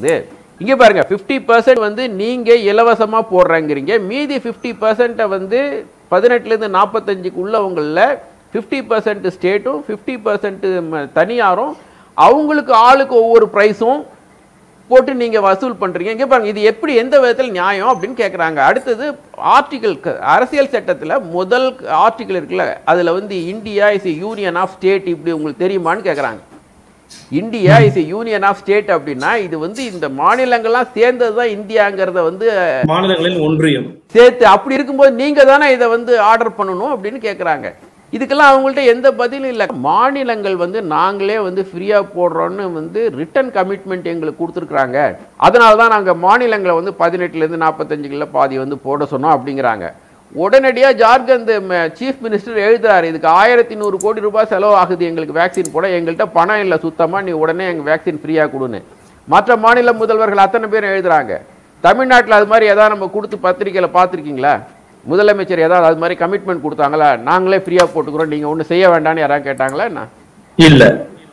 இங்கே பாருங்க ஃபிஃப்டி பர்சன்ட் வந்து நீங்கள் இலவசமாக போடுறேங்கிறீங்க மீதி ஃபிஃப்டி பர்சன்ட்டை வந்து பதினெட்டுலேருந்து நாற்பத்தஞ்சுக்கு உள்ளவங்களில் ஃபிஃப்டி பர்சன்ட் ஸ்டேட்டும் ஃபிஃப்டி பர்சன்ட் தனியாரும் அவங்களுக்கு ஆளுக்கு ஒவ்வொரு ப்ரைஸும் போட்டு நீங்கள் வசூல் பண்ணுறீங்க இங்கே பாருங்க இது எப்படி எந்த விதத்தில் நியாயம் அப்படின்னு கேட்குறாங்க அடுத்தது ஆர்டிகல் அரசியல் சட்டத்தில் முதல் ஆர்டிகல் இருக்குல்ல அதில் வந்து India is union of state இப்படி உங்களுக்கு தெரியுமான்னு கேட்குறாங்க India is union of state அப்படின்னா இது வந்து இந்த மாநிலங்கள்லாம் சேர்ந்தது தான் இந்தியாங்கிறத வந்து மாநிலங்களின் ஒன்றியம் சேர்த்து அப்படி இருக்கும்போது நீங்க தானே இதை வந்து ஆர்டர் பண்ணணும் அப்படின்னு கேட்குறாங்க இதுக்கெல்லாம் அவங்கள்ட்ட எந்த பதிலும் இல்லை மாநிலங்கள் வந்து நாங்களே வந்து ஃப்ரீயாக போடுறோன்னு வந்து ரிட்டன் கமிட்மெண்ட் எங்களுக்கு கொடுத்துருக்குறாங்க அதனால தான் நாங்கள் மாநிலங்களை வந்து பதினெட்டுலேருந்து நாற்பத்தஞ்சுகளில் பாதி வந்து போட சொன்னோம் அப்படிங்கிறாங்க உடனடியாக ஜார்க்கண்ட் சீஃப் மினிஸ்டர் எழுதுறாரு இதுக்கு ஆயிரத்தி நூறு கோடி ரூபாய் செலவு ஆகுது எங்களுக்கு வேக்சின் போட எங்கள்கிட்ட பணம் இல்லை சுத்தமாக நீ உடனே எங்கள் வேக்சின் ஃப்ரீயாக கொடுன்னு மற்ற மாநில முதல்வர்கள் அத்தனை பேரும் எழுதுறாங்க தமிழ்நாட்டில் அது மாதிரி ஏதாவது நம்ம கொடுத்து பத்திரிக்கையில் பார்த்துருக்கீங்களா முதலமைச்சர் ஏதாவது அது மாதிரி கமிட்மெண்ட் கொடுத்தாங்களா நாங்களே ஃப்ரீயாக போட்டுக்கிறோம் நீங்கள் ஒன்றும் செய்ய வேண்டாம்னு யாராவது கேட்டாங்களா என்ன இல்ல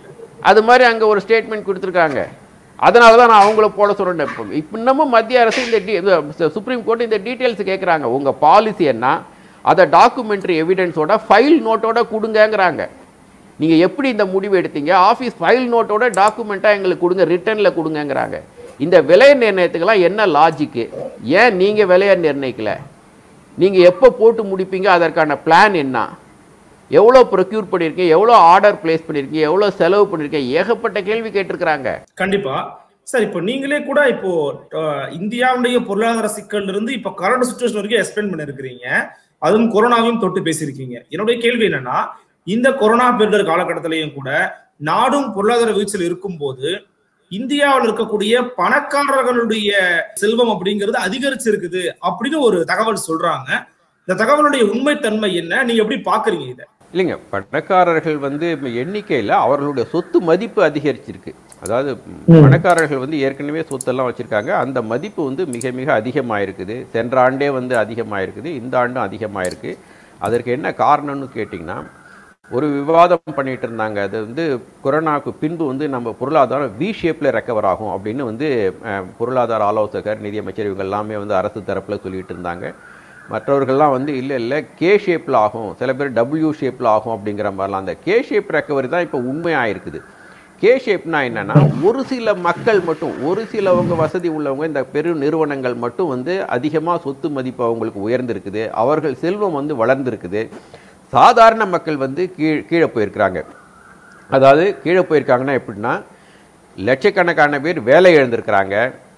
அது மாதிரி அங்கே ஒரு ஸ்டேட்மெண்ட் கொடுத்துருக்காங்க அதனால தான் நான் அவங்கள போட சொல்கிறேன் இப்போ இப்போ இன்னமும் மத்திய அரசு இந்த டி சுப்ரீம் கோர்ட் இந்த டீட்டெயில்ஸ் கேட்குறாங்க உங்கள் பாலிசி என்ன அதை டாக்குமெண்ட்ரி எவிடன்ஸோட ஃபைல் நோட்டோட கொடுங்கங்கிறாங்க நீங்கள் எப்படி இந்த முடிவு எடுத்தீங்க ஆஃபீஸ் ஃபைல் நோட்டோட டாக்குமெண்ட்டாக எங்களுக்கு கொடுங்க ரிட்டர்னில் கொடுங்கங்கிறாங்க இந்த விலை நிர்ணயத்துக்கெல்லாம் என்ன லாஜிக்கு ஏன் நீங்கள் விலையை நிர்ணயிக்கல நீங்கள் எப்போ போட்டு முடிப்பீங்க அதற்கான பிளான் என்ன எவ்வளோ ப்ரொக்யூர் பண்ணியிருக்கீங்க எவ்வளோ ஆர்டர் பிளேஸ் பண்ணியிருக்கீங்க எவ்வளோ செலவு பண்ணியிருக்கீங்க ஏகப்பட்ட கேள்வி கேட்டிருக்கிறாங்க கண்டிப்பா சார் இப்போ நீங்களே கூட இப்போ அஹ், இந்தியாவுடைய பொருளாதார சிக்கல்ல இருந்து இப்போ கரண்ட் சுச்சுவேஷன் வரைக்கும் எக்ஸ்பிளைன் பண்ணிருக்கிறீங்க அதுவும் கொரோனாவையும் தொட்டு பேசியிருக்கீங்க என்னுடைய கேள்வி என்னன்னா இந்த கொரோனா பேரிடர் காலகட்டத்திலையும் கூட நாடும் பொருளாதார வீழ்ச்சியில் இருக்கும்போது இந்தியாவில் இருக்கக்கூடிய பணக்காரர்களுடைய செல்வம் அப்படிங்கிறது அதிகரிச்சிருக்குது அப்படின்னு ஒரு தகவல் சொல்றாங்க இந்த தகவலுடைய உண்மைத்தன்மை என்ன நீங்க எப்படி பாக்குறீங்க இதை இல்லைங்க பணக்காரர்கள் வந்து எண்ணிக்கையில் அவர்களுடைய சொத்து மதிப்பு அதிகரிச்சிருக்கு அதாவது பணக்காரர்கள் வந்து ஏற்கனவே சொத்தெல்லாம் வச்சுருக்காங்க அந்த மதிப்பு வந்து மிக மிக அதிகமாயிருக்குது சென்ற ஆண்டே வந்து அதிகமாயிருக்குது இந்த ஆண்டும் அதிகமாயிருக்கு அதற்கு என்ன காரணம்னு கேட்டிங்கன்னா ஒரு விவாதம் பண்ணிட்டு இருந்தாங்க அது வந்து கொரோனாவுக்கு பின்பு வந்து நம்ம பொருளாதாரம் வி ஷேப்பில் ரெக்கவர் ஆகும் அப்படின்னு வந்து அஹ், பொருளாதார ஆலோசகர் நிதியமைச்சர் இவங்க எல்லாமே வந்து அரசு தரப்பில் சொல்லிட்டு இருந்தாங்க மற்றவர்கள்லாம் வந்து இல்லை இல்லை கே ஷேப்பில் ஆகும் சில பேர் டபிள்யூ ஷேப்பில் ஆகும் அப்படிங்கிற மாதிரிலாம் அந்த கே ஷேப் ரெக்கவரி தான் இப்போ உண்மையாக இருக்குது கே ஷேப்னா என்னன்னா ஒரு சில மக்கள் மட்டும் ஒரு சிலவங்க வசதி உள்ளவங்க இந்த பெரு நிறுவனங்கள் மட்டும் வந்து அதிகமாக சொத்து மதிப்பு அவங்களுக்கு உயர்ந்திருக்குது அவர்கள் செல்வம் வந்து வளர்ந்திருக்குது சாதாரண மக்கள் வந்து கீழ் கீழே போயிருக்கிறாங்க அதாவது கீழே போயிருக்காங்கன்னா எப்படின்னா லட்சக்கணக்கான பேர் வேலை இழந்திருக்கிறாங்க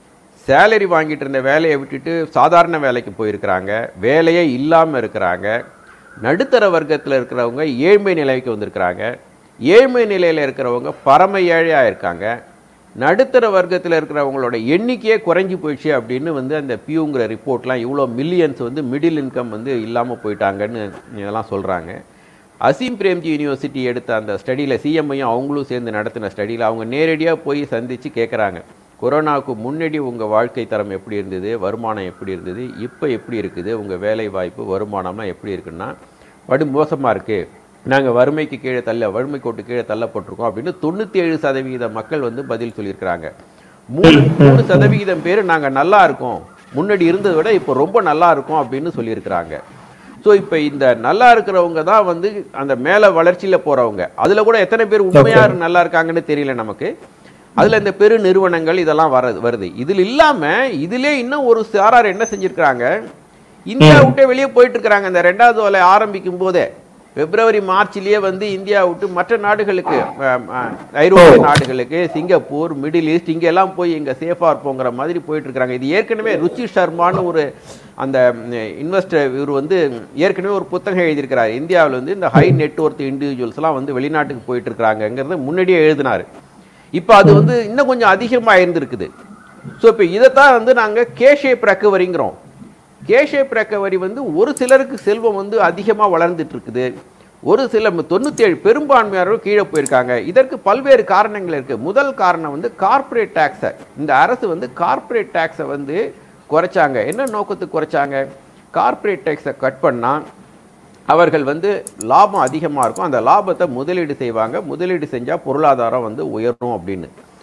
சேலரி வாங்கிட்டு இருந்த வேலையை விட்டுட்டு சாதாரண வேலைக்கு போயிருக்கிறாங்க வேலையே இல்லாமல் இருக்கிறாங்க நடுத்தர வர்க்கத்தில் இருக்கிறவங்க ஏழ்மை நிலைக்கு வந்திருக்கிறாங்க ஏழ்மை நிலையில் இருக்கிறவங்க பரம ஏழையாக இருக்காங்க நடுத்தர வர்க்கத்தில் இருக்கிறவங்களோட எண்ணிக்கையே குறைஞ்சி போயிடுச்சு அப்படின்னு வந்து அந்த பியூங்கிற ரிப்போர்ட்லாம் இவ்வளோ மில்லியன்ஸ் வந்து மிடில் இன்கம் வந்து இல்லாமல் போயிட்டாங்கன்னு இதெல்லாம் சொல்கிறாங்க அசீம் பிரேம்ஜி யூனிவர்சிட்டி எடுத்த அந்த ஸ்டடியில் சிஎம்ஐயும் அவங்களும் சேர்ந்து நடத்தின ஸ்டடியில் அவங்க நேரடியாக போய் சந்தித்து கேட்குறாங்க கொரோனாவுக்கு முன்னாடி உங்கள் வாழ்க்கை தரம் எப்படி இருந்தது வருமானம் எப்படி இருந்தது இப்போ எப்படி இருக்குது உங்கள் வேலை வாய்ப்பு வருமானம்லாம் எப்படி இருக்குன்னா படு மோசமாக இருக்குது நாங்கள் வறுமைக்கு கீழே தள்ள வறுமை கோட்டு கீழே தள்ளப்பட்டிருக்கோம் அப்படின்னு தொண்ணூற்றி ஏழு சதவீத மக்கள் வந்து பதில் சொல்லியிருக்கிறாங்க மூணு மூணு சதவிகிதம் பேர் நாங்கள் நல்லா இருக்கோம் முன்னாடி இருந்ததை விட இப்போ ரொம்ப நல்லா இருக்கோம் அப்படின்னு சொல்லியிருக்கிறாங்க ஸோ இப்போ இந்த நல்லா இருக்கிறவங்க தான் வந்து அந்த மேலே வளர்ச்சியில் போகிறவங்க அதில் கூட எத்தனை பேர் உண்மையாக நல்லா இருக்காங்கன்னு தெரியல நமக்கு அதில் இந்த பெரு நிறுவனங்கள் இதெல்லாம் வர வருது இதில் இல்லாமல் இதிலே இன்னும் ஒரு சாரார் என்ன செஞ்சுருக்கிறாங்க இந்தியா விட்டே வெளியே போயிட்டு இருக்கிறாங்க இந்த ரெண்டாவது வேலை ஆரம்பிக்கும் போதே பிப்ரவரி மார்ச்லயே வந்து இந்தியா விட்டு மற்ற நாடுகளுக்கு அஹ், அஹ், ஐரோப்பிய நாடுகளுக்கு சிங்கப்பூர் மிடில் ஈஸ்ட் இங்கெல்லாம் போய் இங்கே சேஃபாக இருப்போங்கிற மாதிரி போயிட்டு இருக்கிறாங்க இது ஏற்கனவே ருச்சி சர்மான்னு ஒரு அந்த இன்வெஸ்டர் இவர் வந்து ஏற்கனவே ஒரு புத்தகம் எழுதியிருக்கிறார் இந்தியாவில் வந்து இந்த ஹை நெட்ஒர்த் இண்டிவிஜுவல்ஸ்லாம் வந்து வெளிநாட்டுக்கு போயிட்டு இருக்கிறாங்கிறத முன்னாடியே எழுதினார் இப்போ அது வந்து இன்னும் கொஞ்சம் அதிகமாக இருந்திருக்குது ஸோ இப்போ இதைத்தான் வந்து நாங்கள் கே ஷேப் ரெக்கவரிங்கிறோம் கே ஷேப் ரெக்கவரி வந்து ஒரு சிலருக்கு செல்வம் வந்து அதிகமாக வளர்ந்துட்டு இருக்குது ஒரு சில தொண்ணூற்றி ஏழு பெரும்பான்மையாளர்கள் கீழே போயிருக்காங்க இதற்கு பல்வேறு காரணங்கள் இருக்குது முதல் காரணம் வந்து கார்ப்பரேட் டேக்ஸை இந்த அரசு வந்து கார்ப்பரேட் டேக்ஸை வந்து குறைச்சாங்க என்ன நோக்கத்துக்கு குறைச்சாங்க கார்ப்பரேட் டேக்ஸை கட் பண்ணால் அவர்கள் வந்து லாபம் அதிகமாக இருக்கும் அந்த லாபத்தை முதலீடு செய்வாங்க முதலீடு செஞ்சால் பொருளாதாரம் வந்து உயரும் அப்படின்னு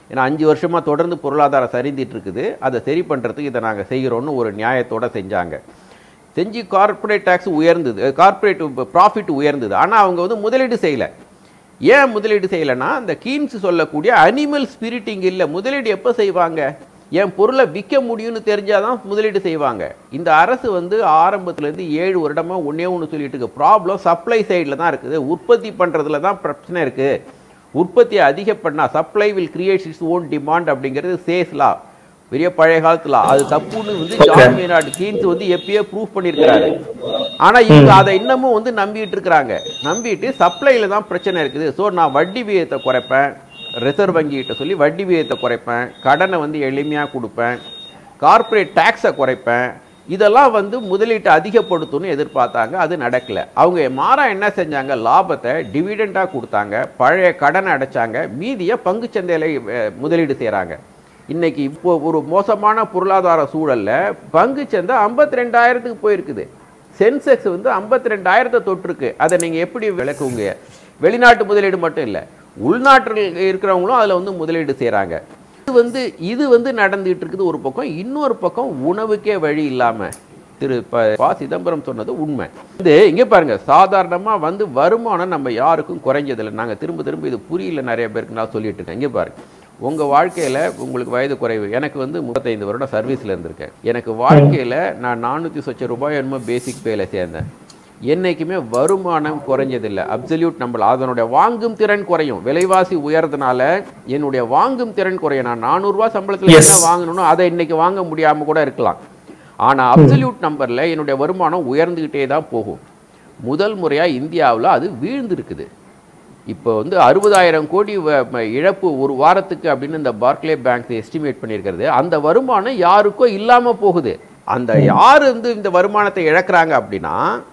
ஏன்னா அஞ்சு வருஷமாக தொடர்ந்து பொருளாதாரம் சரிந்திட்டு இருக்குது அதை சரி பண்ணுறதுக்கு இதை நாங்கள் செய்கிறோன்னு ஒரு நியாயத்தோட செஞ்சாங்க செஞ்சு கார்ப்பரேட் டேக்ஸ் உயர்ந்தது கார்ப்பரேட் ப்ராஃபிட் உயர்ந்தது ஆனால் அவங்க வந்து முதலீடு செய்யலை ஏன் முதலீடு செய்யலைன்னா அந்த கீன்ஸ் சொல்லக்கூடிய அனிமல் ஸ்பிரிட் இங்கே இல்லை முதலீடு எப்போ செய்வாங்க என் பொருளை விற்க முடியும்னு தெரிஞ்சாதான் முதலீடு செய்வாங்க இந்த அரசு வந்து ஆரம்பத்துலேருந்து ஏழு வருடமாக ஒன்றே ஒன்று சொல்லிட்டு இருக்கு ப்ராப்ளம் சப்ளை சைடில் தான் இருக்குது உற்பத்தி பண்ணுறதுல தான் பிரச்சனை இருக்குது உற்பத்தியை அதிகம் பண்ணால் supply will create its own demand அப்படிங்கிறது சேஸ்லா பெரிய பழைய காலத்துல அது தப்புன்னு வந்து ஜான் மேனாட் கீன்ஸ் வந்து எப்பயோ ப்ரூவ் பண்ணியிருக்கிறாரு ஆனா இவங்க அதை இன்னமும் வந்து நம்பிட்டு இருக்கிறாங்க நம்பிட்டு சப்ளைல தான் பிரச்சனை இருக்குது ஸோ நான் வட்டி விகிதத்தை குறைப்பேன் ரிசர்வ் வங்கிகிட்ட சொல்லி வட்டி விகிதத்தை குறைப்பேன் கடனை வந்து எளிமையாக கொடுப்பேன் கார்ப்பரேட் டேக்ஸை குறைப்பேன் இதெல்லாம் வந்து முதலீட்டை அதிகப்படுத்தும்னு எதிர்பார்த்தாங்க அது நடக்கல அவங்க மாறா என்ன செஞ்சாங்க லாபத்தை டிவிடெண்டாக கொடுத்தாங்க பழைய கடனை அடைச்சாங்க மீதியை பங்குச்சந்தையில் முதலீடு செய்கிறாங்க இன்னைக்கு இப்போ ஒரு மோசமான பொருளாதார சூழல்ல பங்குச்சந்தை ஐம்பத்தி ரெண்டாயிரத்துக்கு போயிருக்குது சென்செக்ஸ் வந்து ஐம்பத்தி ரெண்டாயிரத்தை தொட்டிருக்கு அதை நீங்கள் எப்படி விளக்குவீங்க வெளிநாட்டு முதலீடு மட்டும் இல்லை உள்நாட்டில் இருக்கிறவங்களும் அதில் வந்து முதலீடு செய்கிறாங்க இது வந்து இது வந்து நடந்துகிட்டு இருக்குது ஒரு பக்கம் இன்னொரு பக்கம் உணவுக்கே வழி இல்லாமல் திரு ப ப சிதம்பரம் சொன்னது உண்மை இது இங்கே பாருங்க சாதாரணமாக வந்து வருமானம் நம்ம யாருக்கும் குறைஞ்சதில்லை நாங்கள் திரும்ப திரும்ப இது புரியல நிறைய பேருக்கு நான் சொல்லிட்டு இருக்கேன் இங்கே பாருங்க உங்கள் வாழ்க்கையில் உங்களுக்கு வயது குறைவு எனக்கு வந்து முப்பத்தைந்து வருடம் சர்வீஸில் இருந்திருக்கேன் எனக்கு வாழ்க்கையில் நான் நானூற்றி சொச்ச ரூபாய் என்னமோ பேசிக் பேல சேர்ந்தேன் என்னைக்குமே வருமானம் குறைஞ்சதில்லை அப்சல்யூட் நம்பர் அதனுடைய வாங்கும் திறன் குறையும் விலைவாசி உயர்றதுனால என்னுடைய வாங்கும் திறன் குறையும் நான் நானூறுரூவா சம்பளத்தில் Yes. என்ன வாங்கணும்னோ அதை இன்னைக்கு வாங்க முடியாமல் கூட இருக்கலாம் ஆனால் அப்சல்யூட் நம்பரில் என்னுடைய வருமானம் உயர்ந்துக்கிட்டே தான் போகும் முதல் முறையாக இந்தியாவில் அது வீழ்ந்திருக்குது இப்போ வந்து அறுபதாயிரம் கோடி வ- ம- இழப்பு ஒரு வாரத்துக்கு அப்படின்னு இந்த பார்க்லே பேங்க் எஸ்டிமேட் பண்ணியிருக்கிறது அந்த வருமானம் யாருக்கோ இல்லாமல் போகுது அந்த யார் வந்து இந்த வருமானத்தை இழக்கிறாங்க அப்படின்னா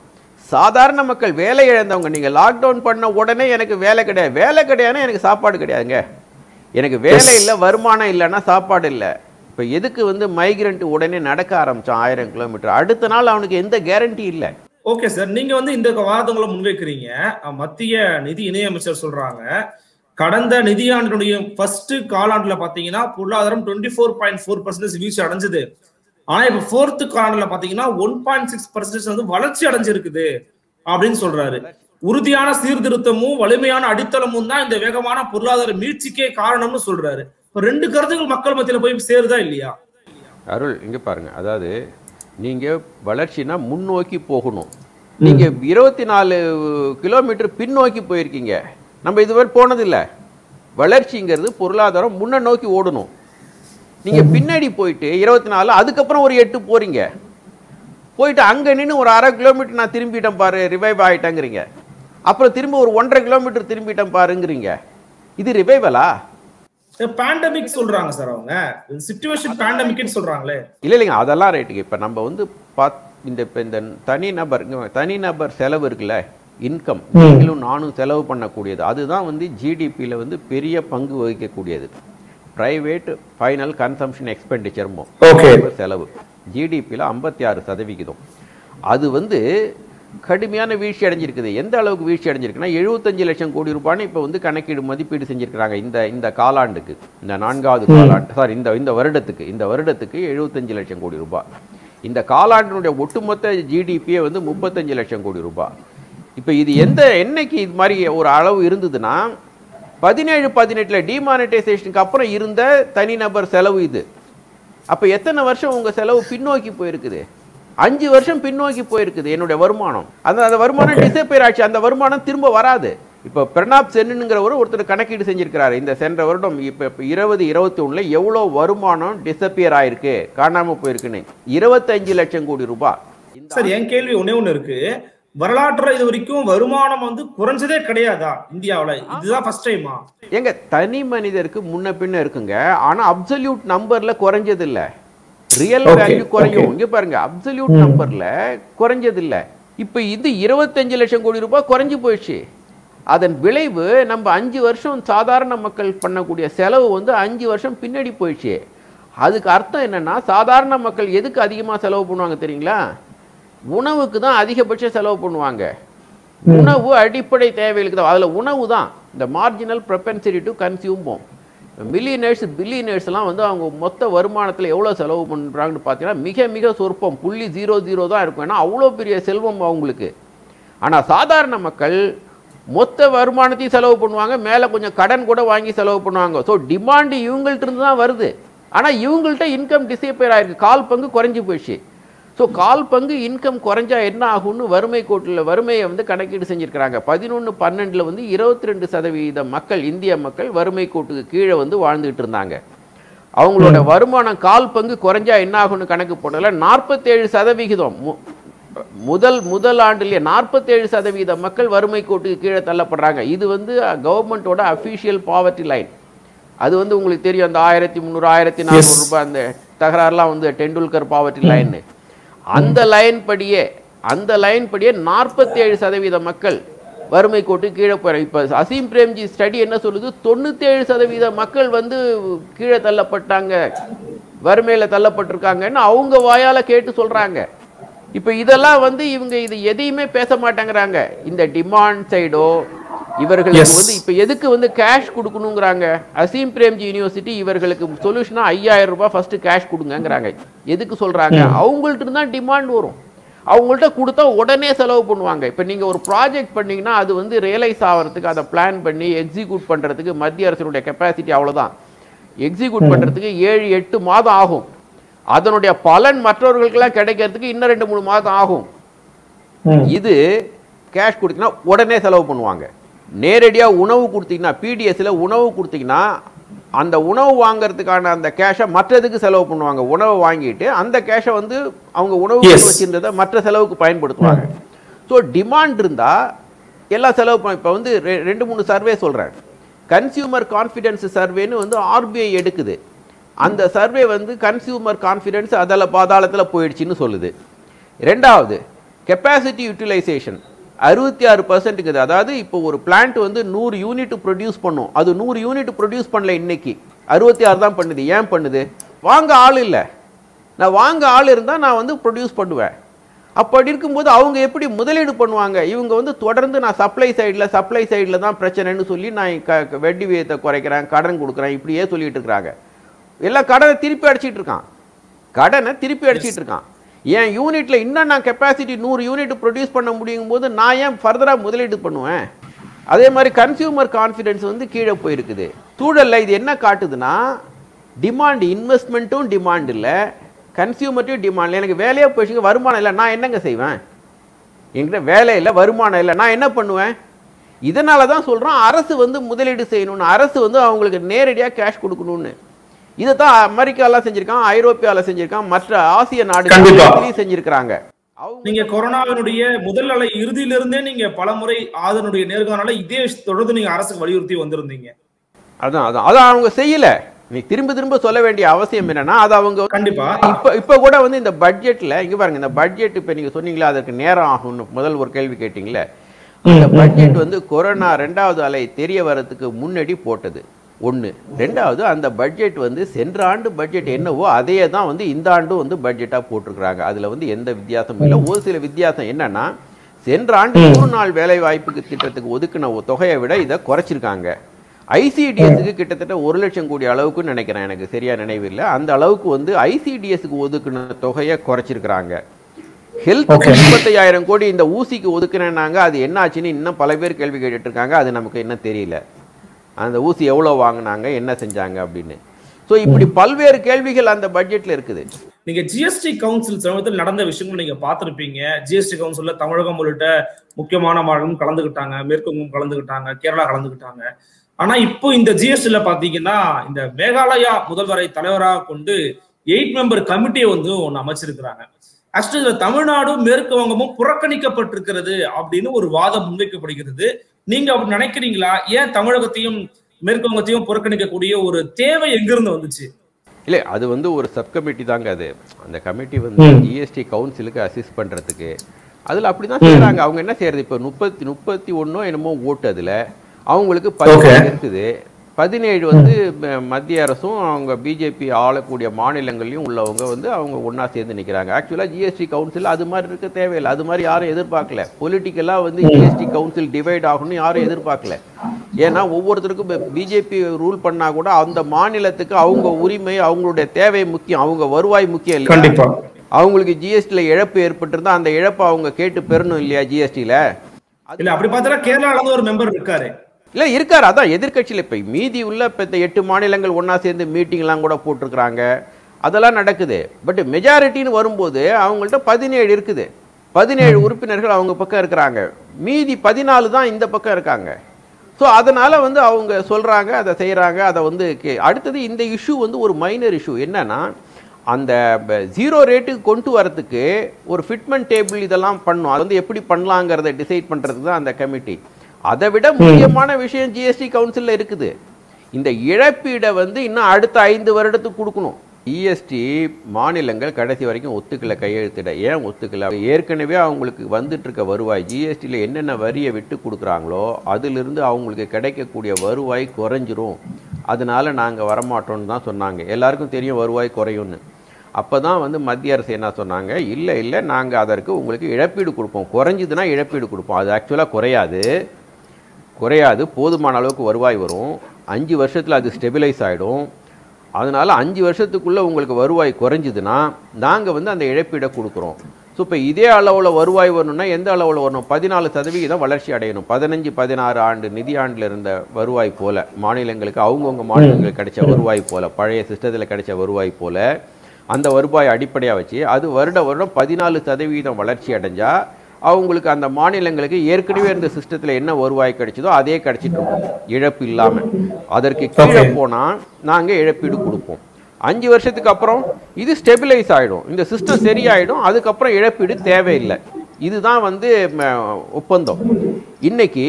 சாதாரண மக்கள் வேலை இழந்தவங்க நீங்கள் லாக்டவுன் பண்ண உடனே எனக்கு வேலை கிடையாது வேலை கிடையாதுன்னா எனக்கு சாப்பாடு கிடையாதுங்க எனக்கு வேலை இல்லை வருமானம் இல்லைன்னா சாப்பாடு இல்லை இப்போ எதுக்கு வந்து மைக்ரண்ட் உடனே நடக்க ஆரம்பிச்சான் ஆயிரம் கிலோமீட்டர் அடுத்த நாள் அவனுக்கு எந்த கேரண்டி இல்லை ஓகே சார் நீங்க வந்து இந்த வாதங்களை முன்வைக்கிறீங்க அஹ் மத்திய நிதி இணையமைச்சர் சொல்றாங்க கடந்த நிதியாண்டினுடைய ஃபர்ஸ்ட் காலாண்டுல பாத்தீங்கன்னா பொருளாதாரம் twenty four point four percentage வீழ்ச்சி அடைஞ்சது ஆனா இப்ப ஃபோர்த் காலாண்டுல பாத்தீங்கன்னா ஒன் பாயிண்ட் சிக்ஸ் பர்சன்டேஜ் வந்து வளர்ச்சி அடைஞ்சிருக்குது அப்படின்னு சொல்றாரு உறுதியான சீர்திருத்தமும் வலிமையான அடித்தளமும் தான் இந்த வேகமான பொருளாதார மீட்சிக்கே காரணம்னு சொல்றாரு இப்ப ரெண்டு கருத்துக்கள் மக்கள் மத்தியில போய் சேருதா இல்லையா அருள் இங்கே பாருங்க அதாவது நீங்கள் வளர்ச்சினா முன்னோக்கி போகணும் நீங்கள் இருபத்தி நாலு கிலோமீட்டர் பின்னோக்கி போயிருக்கீங்க நம்ம இதுவரை போனதில்லை வளர்ச்சிங்கிறது பொருளாதாரம் முன்ன நோக்கி ஓடணும் நீங்கள் பின்னாடி போயிட்டு இருபத்தி நாலு அதுக்கப்புறம் ஒரு எட்டு போறீங்க போயிட்டு அங்கே நின்று ஒரு அரை கிலோமீட்டர் நான் திரும்பிட்டேன் பாரு ரிவைவ் ஆகிட்டேங்கிறீங்க அப்புறம் திரும்ப ஒரு ஒன்றரை கிலோமீட்டர் திரும்பிட்டேன் பாருங்கிறீங்க இது ரிவைவலா பேண்டமிக் சொல்றாங்க சார் அவங்க சிச்சுவேஷன் பேண்டமிக்னு சொல்றாங்களே இல்லை இல்லைங்க அதெல்லாம் ரைட்டுங்க இப்போ நம்ம வந்து பாத் இந்த இப்போ இந்த தனிநபர் இங்க தனிநபர் செலவு இருக்குல்ல இன்கம் நீங்களும் நானும் செலவு பண்ணக்கூடியது அதுதான் வந்து ஜிடிபியில் வந்து பெரிய பங்கு வகிக்கக்கூடியது பிரைவேட் ஃபைனல் கன்சம்ஷன் எக்ஸ்பெண்டிச்சர்மோ Okay. செலவு ஜிடிபியில் ஐம்பத்தி ஆறு சதவிகிதம் அது வந்து கடுமையான வீழ்ச்சி அடைஞ்சிருக்குது எந்த அளவுக்கு வீழ்ச்சி அடைஞ்சிருக்குன்னா எழுபத்தஞ்சு லட்சம் கோடி ரூபாய்னு இப்போ வந்து கணக்கீடு மதிப்பீடு செஞ்சிருக்கிறாங்க இந்த இந்த காலாண்டுக்கு இந்த நான்காவது காலாண்டு சாரி இந்த இந்த வருடத்துக்கு இந்த வருடத்துக்கு எழுபத்தஞ்சு லட்சம் கோடி ரூபாய் இந்த காலாண்டினுடைய ஒட்டுமொத்த ஜிடிபியே வந்து முப்பத்தஞ்சு லட்சம் கோடி ரூபாய் இப்போ இது எந்த என்னைக்கு இது மாதிரி ஒரு அளவு இருந்ததுன்னா பதினேழு பதினெட்டில் டிமானிட்டைசேஷனுக்கு அப்புறம் இருந்த தனிநபர் செலவு இது அப்போ எத்தனை வருஷம் உங்கள் செலவு பின்னோக்கி போயிருக்குது அஞ்சு வருஷம் பின்னோக்கி போயிருக்குது என்னுடைய வருமானம் அந்த அந்த வருமானம் டிசப்பியர் ஆச்சு அந்த வருமானம் திரும்ப வராது இப்போ பிரணாப் சென்னுங்கிறவர் ஒருத்தர் கணக்கீடு செஞ்சிருக்கிறாரு இந்த சென்ற வருடம் இப்போ இப்போ இருபது இருபத்தி ஒன்றில் எவ்வளோ வருமானம் டிசப்பியர் ஆயிருக்கு காணாமல் போயிருக்குன்னு இருபத்தஞ்சு லட்சம் கோடி ரூபாய் இந்த சார் என் கேள்வி ஒண்ணே ஒண்ணு இருக்கு வரலாற்றுல இது வரைக்கும் வருமானம் வந்து குறைஞ்சதே கிடையாதா இந்தியாவுல இதுதான் ஃபர்ஸ்ட் டைமா எங்க தனி மனிதருக்கு முன்ன பின்ன இருக்குங்க ஆனா அப்சல்யூட் நம்பர்ல குறைஞ்சது இல்ல ரியல் Okay, வேல்யூ குறையும் okay. இங்க பாருங்க அப்சல்யூட் நம்பர்ல குறைஞ்சது இல்ல இப்ப இது இருபத்தஞ்சு லட்சம் கோடி ரூபாய் குறைஞ்சு போயிடுச்சு அதன் விளைவு நம்ம அஞ்சு வருஷம் சாதாரண மக்கள் பண்ணக்கூடிய செலவு வந்து அஞ்சு வருஷம் பின்னாடி போயிடுச்சு அதுக்கு அர்த்தம் என்னன்னா சாதாரண மக்கள் எதுக்கு அதிகமா செலவு பண்ணுவாங்க தெரியுங்களா உணவுக்கு தான் அதிகபட்ச செலவு பண்ணுவாங்க உணவு அடிப்படை தேவைகளுக்கு தான் அதில் உணவு தான் இந்த marginal propensity to consume millionaires பில்லியனர்ஸ்லாம் வந்து அவங்க மொத்த வருமானத்தில் எவ்வளோ செலவு பண்ணுறாங்கன்னு பார்த்தீங்கன்னா மிக மிக சொற்பம் புள்ளி ஜீரோ ஜீரோ தான் இருக்கும் ஏன்னா அவ்வளோ பெரிய செல்வம் அவங்களுக்கு ஆனால் சாதாரண மக்கள் மொத்த வருமானத்தையும் செலவு பண்ணுவாங்க மேலே கொஞ்சம் கடன் கூட வாங்கி செலவு பண்ணுவாங்க ஸோ டிமாண்டு இவங்கள்ட்ட இருந்து தான் வருது ஆனால் இவங்கள்ட்ட இன்கம் டிசேப்பியர் ஆயிருக்கு கால் பங்கு குறைஞ்சி போயிடுச்சு ஸோ கால் பங்கு இன்கம் குறைஞ்சா என்ன ஆகும்னு வறுமை கோட்டில் வறுமையை வந்து கணக்கீடு செஞ்சுருக்கிறாங்க பதினொன்று பன்னெண்டில் வந்து இருபத்தி ரெண்டு சதவீத மக்கள் இந்திய மக்கள் வறுமை கோட்டுக்கு கீழே வந்து வாழ்ந்துகிட்டு இருந்தாங்க அவங்களோட வருமானம் கால் பங்கு குறைஞ்சா என்ன ஆகும்னு கணக்கு போட்டதில் நாற்பத்தேழு சதவிகிதம் மு- முதல் முதல் ஆண்டுலேயே நாற்பத்தேழு சதவீத மக்கள் வறுமை கோட்டுக்கு கீழே தள்ளப்படுறாங்க இது வந்து கவர்மெண்ட்டோட அஃபீஷியல் பாவர்ட்டி லைன் அது வந்து உங்களுக்கு தெரியும் அந்த ஆயிரத்தி முந்நூறு ஆயிரத்தி நானூறு ரூபாய் அந்த தகராறுலாம் வந்து டெண்டுல்கர் பாவர்ட்டி லைன் அந்த லைன் படியே அந்த லைன் படியே நாற்பத்தேழு சதவீத மக்கள் வறுமை கோட்டு கீழே போயிடும் இப்போ அசீம் பிரேம்ஜி ஸ்டடி என்ன சொல்லுது தொண்ணூத்தேழு சதவீத மக்கள் வந்து கீழே தள்ளப்பட்டாங்க வறுமையில் தள்ளப்பட்டிருக்காங்கன்னு அவங்க வாயால கேட்டு சொல்றாங்க இப்போ இதெல்லாம் வந்து இவங்க இது எதையுமே பேச மாட்டேங்கிறாங்க இந்த டிமாண்ட் சைடோ இவர்களுக்கு Yes. வந்து இப்போ எதுக்கு வந்து கேஷ் கொடுக்கணுங்கிறாங்க அசீம் பிரேம்ஜி யூனிவர்சிட்டி இவர்களுக்கு சொல்யூஷனா ஐயாயிரம் ரூபாய் ஃபர்ஸ்ட் கேஷ் கொடுங்கங்கிறாங்க எதுக்கு சொல்றாங்க அவங்கள்ட்ட தான் டிமாண்ட் வரும் அவங்கள்ட்ட கொடுத்தா உடனே செலவு பண்ணுவாங்க இப்போ நீங்கள் ஒரு ப்ராஜெக்ட் பண்ணீங்கன்னா அது வந்து ரியலைஸ் ஆகிறதுக்கு அதை பிளான் பண்ணி எக்ஸிக்யூட் பண்ணுறதுக்கு மத்திய அரசினுடைய கெப்பாசிட்டி அவ்வளவுதான் எக்ஸிக்யூட் பண்ணுறதுக்கு ஏழு எட்டு மாதம் ஆகும் அதனுடைய பலன் மற்றவர்களுக்கெல்லாம் கிடைக்கிறதுக்கு இன்னும் ரெண்டு மூணு மாதம் ஆகும் ம். இது கேஷ் கொடுத்தீங்கன்னா உடனே செலவு பண்ணுவாங்க நேரடியாக உணவு கொடுத்தீங்கன்னா பிடிஎஸ்ல உணவு கொடுத்தீங்கன்னா அந்த உணவு வாங்குறதுக்கான அந்த கேஷை மற்றதுக்கு செலவு பண்ணுவாங்க உணவை வாங்கிட்டு அந்த கேஷை வந்து அவங்க உணவு Yes. வச்சிருந்ததை மற்ற செலவுக்கு பயன்படுத்துவாங்க ஸோ டிமாண்ட் இருந்தால் எல்லாம் செலவு பண்ண இப்போ வந்து ரெ- ரெண்டு மூணு சர்வே சொல்கிறேன் கன்சியூமர் கான்ஃபிடன்ஸ் சர்வேன்னு வந்து ஆர்பிஐ எடுக்குது அந்த சர்வே வந்து கன்சியூமர் கான்ஃபிடன்ஸ் அதில் பாதாளத்தில் போயிடுச்சுன்னு சொல்லுது ரெண்டாவது கெப்பாசிட்டி யூட்டிலைசேஷன் அறுபத்தி ஆறு பர்சன்ட்டுக்குது அதாவது இப்போ ஒரு பிளான்ட் வந்து நூறு யூனிட் ப்ரொடியூஸ் பண்ணும் அது நூறு யூனிட் ப்ரொடியூஸ் பண்ணல இன்னைக்கு அறுபத்தி ஆறு தான் பண்ணுது ஏன் பண்ணுது வாங்க ஆள் இல்லை நான் வாங்க ஆள் இருந்தால் நான் வந்து ப்ரொடியூஸ் பண்ணுவேன் அப்படி இருக்கும்போது அவங்க எப்படி முதலீடு பண்ணுவாங்க இவங்க வந்து தொடர்ந்து நான் சப்ளை சைடில் சப்ளை சைடில் தான் பிரச்சனைன்னு சொல்லி நான் க க- வட்டி விகிதத்தை குறைக்கிறேன் கடன் கொடுக்குறேன் இப்படியே சொல்லிட்டு இருக்கிறாங்க எல்லாம் கடனை திருப்பி அடிச்சிட்டு இருக்கான் கடனை திருப்பி அடிச்சிட்டு இருக்கான் என் யூனிட்ல இன்னும் நான் கெப்பாசிட்டி நூறு யூனிட் ப்ரொடியூஸ் பண்ண முடியும் போது நான் ஏன் ஃபர்தராக முதலீடு பண்ணுவேன் அதே மாதிரி கன்சியூமர் கான்ஃபிடன்ஸ் வந்து கீழே போயிருக்குது சூழல்ல இது என்ன காட்டுதுன்னா டிமாண்ட் இன்வெஸ்ட்மெண்ட்டும் டிமாண்ட் இல்லை கன்சியூமர்ட்டும் டிமாண்ட் இல்லை எனக்கு வேலையாக போயிடுச்சுங்க வருமானம் இல்லை நான் என்னங்க செய்வேன் என்கிட்ட வேலை இல்லை வருமானம் இல்லை நான் என்ன பண்ணுவேன் இதனால தான் சொல்கிறோம் அரசு வந்து முதலீடு செய்யணும்னு அரசு வந்து அவங்களுக்கு நேரடியாக கேஷ் கொடுக்கணும்னு இதை தான் அமெரிக்காலாம் செஞ்சிருக்கான் ஐரோப்பியாவில் செஞ்சிருக்கான் மற்ற ஆசிய கண்டிப்பா. நாடுகள் செஞ்சிருக்கிறாங்க அவங்க நீங்க கொரோனாவினுடைய முதல் அலை இறுதியிலிருந்தே நீங்க பலமுறை ஆதனுடைய நேர்காணல இதே தொடர்ந்து நீங்க அரசுக்கு வலியுறுத்தி வந்திருந்தீங்க அதான் அதான் அதான் அவங்க செய்யல நீ திரும்ப திரும்ப சொல்ல வேண்டிய அவசியம் என்னன்னா அது அவங்க வந்து கண்டிப்பா இப்ப இப்ப கூட வந்து இந்த பட்ஜெட்ல இங்க பாருங்க இந்த பட்ஜெட் இப்ப நீங்க சொன்னீங்களா அதற்கு நேரம் ஆகும்னு முதல் ஒரு கேள்வி கேட்டீங்களே அந்த பட்ஜெட் வந்து கொரோனா ரெண்டாவது அலை தெரிய வரதுக்கு முன்னாடி போட்டது ஒண்ணு ரெண்டாவது அந்த பட்ஜெட் வந்து சென்ற ஆண்டு பட்ஜெட் என்னவோ அதையே தான் வந்து இந்த ஆண்டும் வந்து பட்ஜெட்டா போட்டிருக்கிறாங்க அதுல வந்து எந்த வித்தியாசமும் இல்லை ஒரு சில வித்தியாசம் என்னன்னா சென்ற ஆண்டு நூறு நாள் வேலை வாய்ப்புக்கு திட்டத்துக்கு ஒதுக்கின ஒரு தொகையை விட இதை குறைச்சிருக்காங்க ஐசிடிஎஸ்க்கு கிட்டத்தட்ட ஒரு லட்சம் கோடி அளவுக்கு நினைக்கிறேன் எனக்கு சரியா நினைவில்லை அந்த அளவுக்கு வந்து ஐசிடிஎஸ்க்கு ஒதுக்கின தொகையை குறைச்சிருக்கிறாங்க ஹெல்த் Okay. முப்பத்தையாயிரம் கோடி இந்த ஊசிக்கு ஒதுக்குனேன்னாங்க அது என்ன ஆச்சுன்னு இன்னும் பல பேர் கேள்வி கேட்டுட்டு இருக்காங்க அது நமக்கு என்ன தெரியல அந்த ஊசி எவ்வளோ வாங்கினாங்க என்ன செஞ்சாங்க அப்படின்னு ஸோ இப்படி பல்வேறு கேள்விகள் அந்த பட்ஜெட்ல இருக்குது நீங்க ஜிஎஸ்டி கவுன்சில் சமயத்தில் நடந்த விஷயங்கள் நீங்க பார்த்திருப்பீங்க ஜிஎஸ்டி கவுன்சில்ல தமிழகம் உள்ளிட்ட முக்கியமான மாநிலம் கலந்துக்கிட்டாங்க மேற்குவங்கம் கலந்துக்கிட்டாங்க கேரளா கலந்துக்கிட்டாங்க ஆனா இப்போ இந்த ஜிஎஸ்டில பாத்தீங்கன்னா இந்த மேகாலயா முதல்வரை தலைவராக கொண்டு எயிட் மெம்பர் கமிட்டியை வந்து ஒன்னு அமைச்சிருக்கிறாங்க ஆக்சுவலி இதுல தமிழ்நாடும் மேற்கு வங்கமும் புறக்கணிக்கப்பட்டிருக்கிறது அப்படின்னு ஒரு வாதம் முன்வைக்கப்படுகிறது நீங்க அப்படி நினைக்கிறீங்களா ஏன் தமிழகத்தையும் மேற்கு வங்கத்தையும் புறக்கணிக்கக்கூடிய ஒரு தேவை எங்கிருந்து வந்துச்சு இல்லை அது வந்து ஒரு சப் கமிட்டி தாங்க அது அந்த கமிட்டி வந்து ம். ஜிஎஸ்டி கவுன்சிலுக்கு அசிஸ்ட் பண்றதுக்கு அதுல அப்படிதான் செய்றாங்க அவங்க என்ன செய்யறது இப்போ முப்பத்தி முப்பத்தி ஒண்ணோ என்னமோ ஓட்டு அதுல அவங்களுக்கு பதினேழு இருக்குது பதினேழு வந்து ம- மத்திய அரசும் அவங்க பிஜேபி ஆளக்கூடிய மாநிலங்கள்லயும் உள்ளவங்க வந்து அவங்க ஒண்ணா சேர்ந்து நிக்கிறாங்க ஆக்சுவலா ஜிஎஸ்டி கவுன்சில் அது மாதிரி இருக்க தேவையில்லை அது மாதிரி யாரும் எதிர்பார்க்கல பொலிட்டிக்கலா வந்து ஜிஎஸ்டி கவுன்சில் டிவைட் ஆகணும்னு யாரும் எதிர்பார்க்கல ஏன்னா ஒவ்வொருத்தருக்கும் பிஜேபி ரூல் பண்ணா கூட அந்த மாநிலத்துக்கு அவங்க உரிமை அவங்களுடைய தேவை முக்கியம் அவங்க வருவாய் முக்கியம் இல்லையா கண்டிப்பா அவங்களுக்கு ஜிஎஸ்டியில் இழப்பு ஏற்பட்டிருந்தா அந்த இழப்பை அவங்க கேட்டு பெறணும் இல்லையா ஜிஎஸ்டியில் இல்ல அப்படி பார்த்தா கேரளால இருந்து ஒரு மெம்பர் இருக்காரு இல்லை இருக்காரு அதான் எதிர்க்கட்சியில் இப்போ மீதி உள்ள இப்போ இந்த எட்டு மாநிலங்கள் ஒன்றா சேர்ந்து மீட்டிங்லாம் கூட போட்டிருக்கிறாங்க அதெல்லாம் நடக்குது பட் மெஜாரிட்டின்னு வரும்போது அவங்கள்ட்ட பதினேழு இருக்குது பதினேழு உறுப்பினர்கள் அவங்க பக்கம் இருக்கிறாங்க மீதி பதினாலு தான் இந்த பக்கம் இருக்காங்க ஸோ அதனால் வந்து அவங்க சொல்கிறாங்க அதை செய்கிறாங்க அதை வந்து கே- அடுத்தது இந்த இஷ்யூ வந்து ஒரு மைனர் இஷ்யூ என்னன்னா அந்த ஜீரோ ரேட்டுக்கு கொண்டு வரதுக்கு ஒரு ஃபிட்மெண்ட் டேபிள் இதெல்லாம் பண்ணும் அது வந்து எப்படி பண்ணலாங்கிறத டிசைட் பண்ணுறதுக்கு தான் அந்த கமிட்டி அதை விட முக்கியமான விஷயம் ஜிஎஸ்டி கவுன்சிலில் இருக்குது இந்த இழப்பீடை வந்து இன்னும் அடுத்த ஐந்து வருடத்துக்கு கொடுக்கணும் ஜிஎஸ்டி மாநிலங்கள் கடைசி வரைக்கும் ஒத்துக்கல கையெழுத்திட ஏன் ஒத்துக்கல ஏற்கனவே அவங்களுக்கு வந்துட்டு இருக்க வருவாய் ஜிஎஸ்டியில் என்னென்ன வரியை விட்டு கொடுக்குறாங்களோ அதிலிருந்து அவங்களுக்கு கிடைக்கக்கூடிய வருவாய் குறைஞ்சிரும் அதனால நாங்கள் வரமாட்டோம்னு தான் சொன்னாங்க எல்லாருக்கும் தெரியும் வருவாய் குறையும்னு அப்போ தான் வந்து மத்திய அரசு என்ன சொன்னாங்க இல்லை இல்லை நாங்கள் அதற்கு உங்களுக்கு இழப்பீடு கொடுப்போம் குறைஞ்சிதுன்னா இழப்பீடு கொடுப்போம் அது ஆக்சுவலாக குறையாது குறையாது போதுமான அளவுக்கு வருவாய் வரும் அஞ்சு வருஷத்தில் அது ஸ்டெபிலைஸ் ஆகிடும் அதனால் அஞ்சு வருஷத்துக்குள்ளே உங்களுக்கு வருவாய் குறைஞ்சிதுன்னா நாங்கள் வந்து அந்த இழப்பீடை கொடுக்குறோம் ஸோ இப்போ இதே அளவில் வருவாய் வரணும்னா எந்த அளவில் வரணும் பதினாலு சதவிகிதம் வளர்ச்சி அடையணும் பதினஞ்சு பதினாறு ஆண்டு நிதி ஆண்டில் இருந்த வருவாய் போல மாநிலங்களுக்கு அவங்கவுங்க மாநிலங்களுக்கு கிடைச்ச வருவாய் போல பழைய சிஸ்டத்தில் கிடைச்ச வருவாய் போல அந்த வருவாய் அடிப்படையாக வச்சு அது வருட வருடம் பதினாலு சதவீதம் வளர்ச்சி அடைஞ்சா அவங்களுக்கு அந்த மாநிலங்களுக்கு ஏற்கனவே இருந்த சிஸ்டத்தில் என்ன வருவாய் கிடைச்சதோ அதே கிடைச்சிட்டு இருக்கும் இழப்பு இல்லாமல் அதற்கு கீழே Okay. போனால் நாங்கள் இழப்பீடு கொடுப்போம் அஞ்சு வருஷத்துக்கு அப்புறம் இது ஸ்டெபிலைஸ் ஆகிடும் இந்த சிஸ்டம் சரியாயிடும் அதுக்கப்புறம் இழப்பீடு தேவையில்லை இதுதான் வந்து ம, ஒப்பந்தம் இன்னைக்கு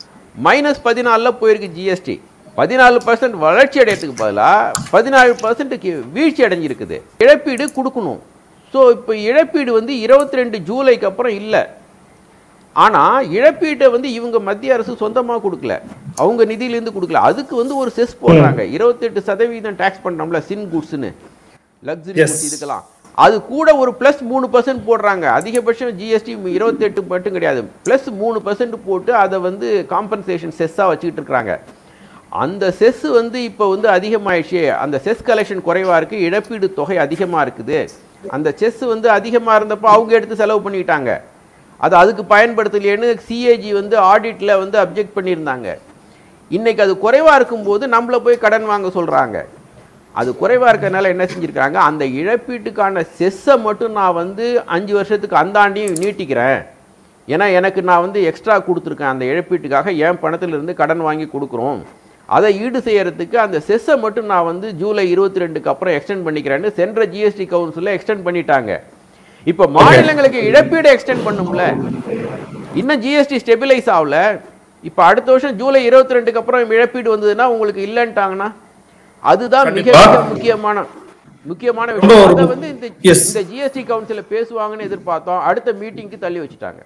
மைனஸ் பதினாலில் போயிருக்கு ஜிஎஸ்டி பதினாலு பர்சன்ட் வளர்ச்சி அடையறதுக்கு பதிலாக பதினாலு பர்சன்ட்டுக்கு வீழ்ச்சி அடைஞ்சிருக்குது இழப்பீடு கொடுக்கணும் ஸோ இப்போ இழப்பீடு வந்து இருபத்தி ரெண்டு ஜூலைக்கு அப்புறம் இல்லை ஆனால் இழப்பீட்டை வந்து இவங்க மத்திய அரசு சொந்தமாக கொடுக்கல அவங்க நிதியிலேருந்து கொடுக்கல அதுக்கு வந்து ஒரு செஸ் போடுறாங்க இருபத்தெட்டு சதவீதம் டேக்ஸ் பண்ணுறோம்ல சின் குட்ஸ்னு லக்ஸரி Yes. இதுக்கெல்லாம் அது கூட ஒரு ப்ளஸ் மூணு பர்சன்ட் போடுறாங்க அதிகபட்சம் ஜிஎஸ்டி இருபத்தெட்டு மட்டும் கிடையாது ப்ளஸ் மூணு பர்சன்ட் போட்டு அதை வந்து காம்பன்சேஷன் செஸ்ஸாக வச்சுக்கிட்டு இருக்கிறாங்க அந்த செஸ் வந்து இப்போ வந்து அதிகமாயிடுச்சு அந்த செஸ் கலெக்ஷன் குறைவா இருக்கு இழப்பீடு தொகை அதிகமாக இருக்குது அந்த செஸ் வந்து அதிகமாக இருந்தப்போ அவங்க எடுத்து செலவு பண்ணிக்கிட்டாங்க அது அதுக்கு பயன்படுத்தலையேன்னு சிஏஜி வந்து ஆடிட்டில் வந்து அப்ஜெக்ட் பண்ணியிருந்தாங்க இன்னைக்கு அது குறைவாக இருக்கும்போது நம்மளை போய் கடன் வாங்க சொல்கிறாங்க அது குறைவாக இருக்கறனால என்ன செஞ்சுருக்காங்க அந்த இழப்பீட்டுக்கான செஸ்ஸை மட்டும் நான் வந்து அஞ்சு வருஷத்துக்கு அந்தாண்டியும் நீட்டிக்கிறேன் ஏன்னா எனக்கு நான் வந்து எக்ஸ்ட்ரா கொடுத்துருக்கேன் அந்த இழப்பீட்டுக்காக என் பணத்திலிருந்து கடன் வாங்கி கொடுக்குறோம் அதை ஈடு செய்யறதுக்கு அந்த செஸ்ஸை மட்டும் நான் வந்து ஜூலை இருபத்தி ரெண்டுக்கு அப்புறம் எக்ஸ்டெண்ட் பண்ணிக்கிறேன்னு சென்ற ஜிஎஸ்டி கவுன்சிலில் எக்ஸ்டெண்ட் பண்ணிட்டாங்க இப்போ மாநிலங்களுக்கு இழப்பீடு எக்ஸ்டெண்ட் பண்ணும்ல இன்னும் ஜிஎஸ்டி ஸ்டெபிலைஸ் ஆகல இப்போ அடுத்த வருஷம் ஜூலை இருபத்தி ரெண்டுக்கு அப்புறம் இழப்பீடு வந்ததுன்னா உங்களுக்கு இல்லைன்ட்டாங்கன்னா அதுதான் மிக கண்டிப்பா. மிக முக்கியமான முக்கியமான ரொம்ப விஷயம் ஒரு அதை வந்து இந்த Yes. இந்த ஜிஎஸ்டி கவுன்சிலில் பேசுவாங்கன்னு எதிர்பார்த்தோம் அடுத்த மீட்டிங்க்கு தள்ளி வச்சுட்டாங்க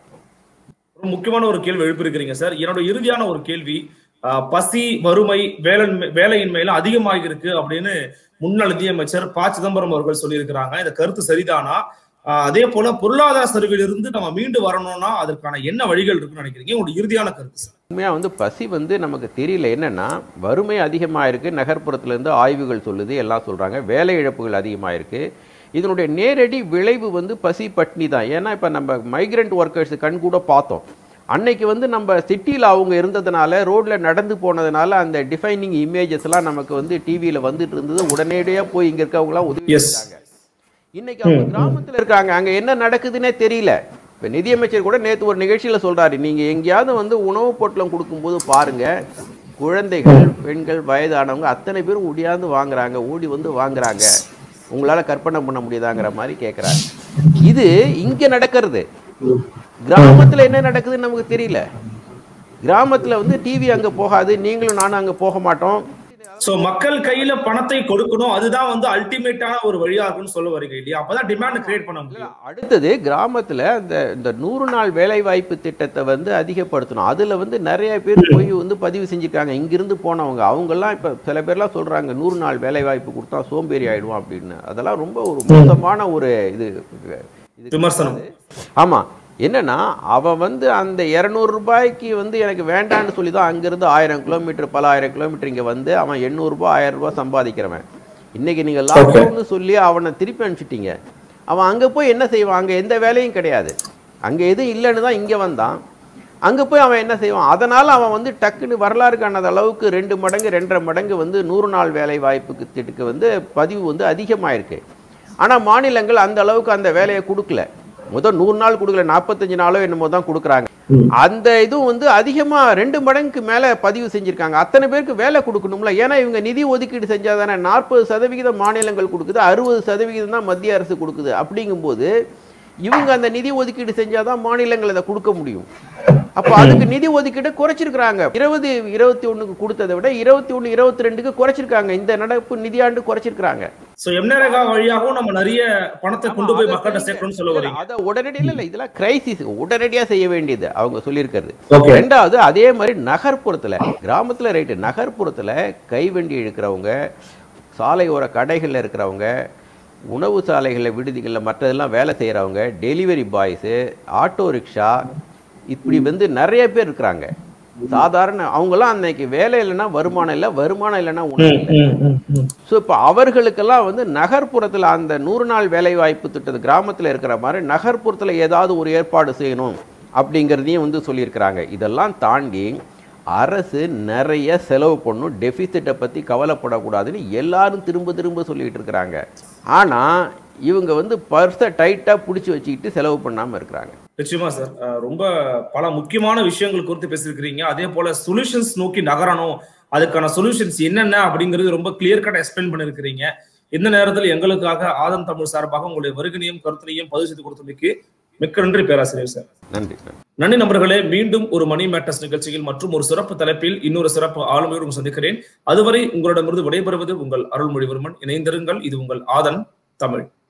ஒரு முக்கியமான ஒரு கேள்வி எழுப்பியிருக்கிறீங்க சார் என்னோட இறுதியான ஒரு கேள்வி ஆஹ், பசி வறுமை வேலை வேலையின்மையில அதிகமாக இருக்கு அப்படின்னு முன்னாள் நிதியமைச்சர் ப சிதம்பரம் அவர்கள் சொல்லியிருக்கிறாங்க இந்த கருத்து சரிதானா ஆஹ், அதே போல பொருளாதார சரிவிலிருந்து நம்ம மீண்டு வரணும்னா அதற்கான என்ன வழிகள் இருக்குன்னு நினைக்கிறீங்க உங்களுடைய இறுதியான கருத்து சார் உண்மையாக வந்து பசி வந்து நமக்கு தெரியல என்னன்னா வறுமை அதிகமாக இருக்கு நகர்ப்புறத்துலேருந்து ஆய்வுகள் சொல்லுது எல்லாம் சொல்கிறாங்க வேலை இழப்புகள் அதிகமாக இருக்கு இதனுடைய நேரடி விளைவு வந்து பசி பட்னி தான் ஏன்னா இப்போ நம்ம மைக்ரண்ட் ஒர்க்கர்ஸ் கண் கூட பார்த்தோம் அன்னைக்கு வந்து நம்ம சிட்டியில் அவங்க இருந்ததுனால ரோட்டில் நடந்து போனதுனால அந்த டிஃபைனிங் இமேஜஸ்லாம் நமக்கு வந்து டிவியில் வந்துட்டு இருந்தது உடனடியாக போய் இங்கே இருக்கவங்களாம் உதவி Yes. செஞ்சாங்க இன்னைக்கு அவங்க கிராமத்துல இருக்காங்க அங்க என்ன நடக்குதுன்னே தெரியல இப்ப நிதியமைச்சர் கூட நேத்து ஒரு நிகழ்ச்சியில சொல்றாரு நீங்க எங்கேயாவது வந்து உணவு பொட்டலம் கொடுக்கும்போது பாருங்க குழந்தைகள் பெண்கள் வயதானவங்க அத்தனை பேரும் ஒடியாந்து வாங்குறாங்க ஓடி வந்து வாங்குறாங்க உங்களால கற்பனை பண்ண முடியுதாங்கிற மாதிரி கேக்குறாரு இது இங்க நடக்கிறது கிராமத்துல என்ன நடக்குதுன்னு நமக்கு தெரியல கிராமத்துல வந்து டிவி அங்க போகாது நீங்களும் நானும் அங்க போக மாட்டோம் சோ மக்கள் கையில பணத்தை கொடுக்கணும் அதுதான் வந்து அல்டிமேட்டான ஒரு வழியா இருக்குன்னு சொல்ல வரீங்க இல்லையா அப்பதான் டிமாண்ட் கிரியேட் பண்ண முடியும் அடுத்தது கிராமத்துல இந்த இந்த நூறு நாள் வேலை வாய்ப்பு திட்டத்தை வந்து அதிகப்படுத்தணும் அதுல வந்து நிறைய பேர் போய் வந்து பதிவு செஞ்சிருக்காங்க இங்கிருந்து போனவங்க அவங்கெல்லாம் இப்ப சில பேர்லாம் சொல்றாங்க நூறு நாள் வேலை வாய்ப்பு கொடுத்தா சோம்பேறி ஆயிடுவோம் அப்படின்னு அதெல்லாம் ரொம்ப ஒரு மோசமான ஒரு இது இது விமர்சனம் ஆமா என்னன்னா அவன் வந்து அந்த இரநூறு ரூபாய்க்கு வந்து எனக்கு வேண்டான்னு சொல்லி தான் அங்கேருந்து ஆயிரம் கிலோமீட்டர் பல ஆயிரம் கிலோமீட்டர் இங்கே வந்து அவன் எண்ணூறுரூபா ஆயிரம் ரூபாய் சம்பாதிக்கிறவன் இன்னைக்கு நீங்கள் லாக்டவுன்னு சொல்லி அவனை திருப்பி அனுப்பிச்சிட்டீங்க அவன் அங்கே போய் என்ன செய்வான் அங்கே எந்த வேலையும் கிடையாது அங்கே எதுவும் இல்லைன்னு தான் இங்கே வந்தான் அங்கே போய் அவன் என்ன செய்வான் அதனால் அவன் வந்து டக்குன்னு வரலாறு காணாத அளவுக்கு ரெண்டு மடங்கு ரெண்டரை மடங்கு வந்து நூறு நாள் வேலை வாய்ப்புக்கு திட்டுக்கு வந்து பதிவு வந்து அதிகமாயிருக்கு ஆனால் மாநிலங்கள் அந்த அளவுக்கு அந்த வேலையை கொடுக்கல முதல் நூறு நாள் கொடுக்கல நாற்பத்தஞ்சு நாளோ என்னமோ தான் கொடுக்குறாங்க ம். அந்த இதுவும் வந்து அதிகமாக ரெண்டு மடங்குக்கு மேலே பதிவு செஞ்சுருக்காங்க அத்தனை பேருக்கு வேலை கொடுக்கணும்ல ஏன்னா இவங்க நிதி ஒதுக்கீடு செஞ்சால் தானே நாற்பது சதவிகிதம் மாநிலங்கள் கொடுக்குது அறுபது சதவிகிதம் தான் மத்திய அரசு கொடுக்குது அப்படிங்கும்போது இவங்க அந்த நிதி ஒதுக்கீடு செஞ்சால் தான் மாநிலங்கள் அதை கொடுக்க முடியும் அப்போ அதுக்கு நிதி ஒதுக்கீடு குறைச்சிருக்கிறாங்க இருபது இருபத்தி ஒண்ணுக்கு கொடுத்ததை விட இருபத்தி ஒன்று இருபத்தி ரெண்டுக்கு குறைச்சிருக்காங்க இந்த நடப்பு நிதியாண்டு குறைச்சிருக்கிறாங்க சோ எம்னரேகா வழியாகவும் நம்ம நிறைய பணத்தை கொண்டு போய் மக்கள்கிட்ட சேர்க்கணும்னு சொல்ல வரீங்க அதை உடனடியில் இல்லை இதெல்லாம் கிரைசிஸ் உடனடியாக செய்ய வேண்டியது அவங்க சொல்லியிருக்கிறது ஓகே ரெண்டாவது அதே மாதிரி நகர்ப்புறத்தில் கிராமத்தில் ரைட்டு நகர்ப்புறத்தில் கைவண்டி இழுக்கிறவங்க சாலையோர கடைகளில் இருக்கிறவங்க உணவு சாலைகளில் விடுதிகளில் மற்றதெல்லாம் வேலை செய்கிறவங்க டெலிவரி பாய்ஸு ஆட்டோ ரிக்ஷா இப்படி வந்து நிறைய பேர் இருக்கிறாங்க சாதாரண அவங்கெல்லாம் அன்னைக்கு வேலை இல்லைன்னா வருமானம் இல்லை வருமானம் இல்லைன்னா உணவு இல்லை ஸோ இப்போ அவர்களுக்கெல்லாம் வந்து நகர்ப்புறத்தில் அந்த நூறு நாள் வேலைவாய்ப்பு திட்டத்து கிராமத்தில் இருக்கிற மாதிரி நகர்ப்புறத்தில் ஏதாவது ஒரு ஏற்பாடு செய்யணும் அப்படிங்கிறதையும் வந்து சொல்லியிருக்கிறாங்க இதெல்லாம் தாண்டி அரசு நிறைய செலவு பண்ணும் டெபிசிட்டை பற்றி கவலைப்படக்கூடாதுன்னு எல்லாரும் திரும்ப திரும்ப சொல்லிட்டு இருக்கிறாங்க ஆனால் இவங்க வந்து பர்ஸை டைட்டாக பிடிச்சி வச்சுக்கிட்டு செலவு பண்ணாமல் இருக்கிறாங்க நிச்சயமா சார் அஹ் ரொம்ப பல முக்கியமான விஷயங்கள் குறித்து பேசியிருக்கிறீங்க அதே போல சொல்யூஷன்ஸ் நோக்கி நகரணும் அதுக்கான சொல்யூஷன்ஸ் என்னென்ன அப்படிங்கிறது ரொம்ப கிளியர் கட் எக்ஸ்பிளைன் பண்ணிருக்கிறீங்க இந்த நேரத்தில் எங்களுக்காக ஆதம் தமிழ் சார்பாக உங்களுடைய வருகனையும் கருத்தினையும் பதிவு செய்து கொடுத்தமைக்கு மிக்க நன்றி பேராசிரியர் சார் நன்றி நன்றி நன்றி நண்பர்களே மீண்டும் ஒரு மணி மேட்டர்ஸ் நிகழ்ச்சியில் மற்றும் ஒரு சிறப்பு தலைப்பில் இன்னொரு சிறப்பு ஆளுமையோடு சந்திக்கிறேன் அதுவரை உங்களிடமிருந்து விடைபெறுவது உங்கள் அருள்மொழிவர்மன் இணைந்திருங்கள் இது உங்கள் ஆதன் தமிழ்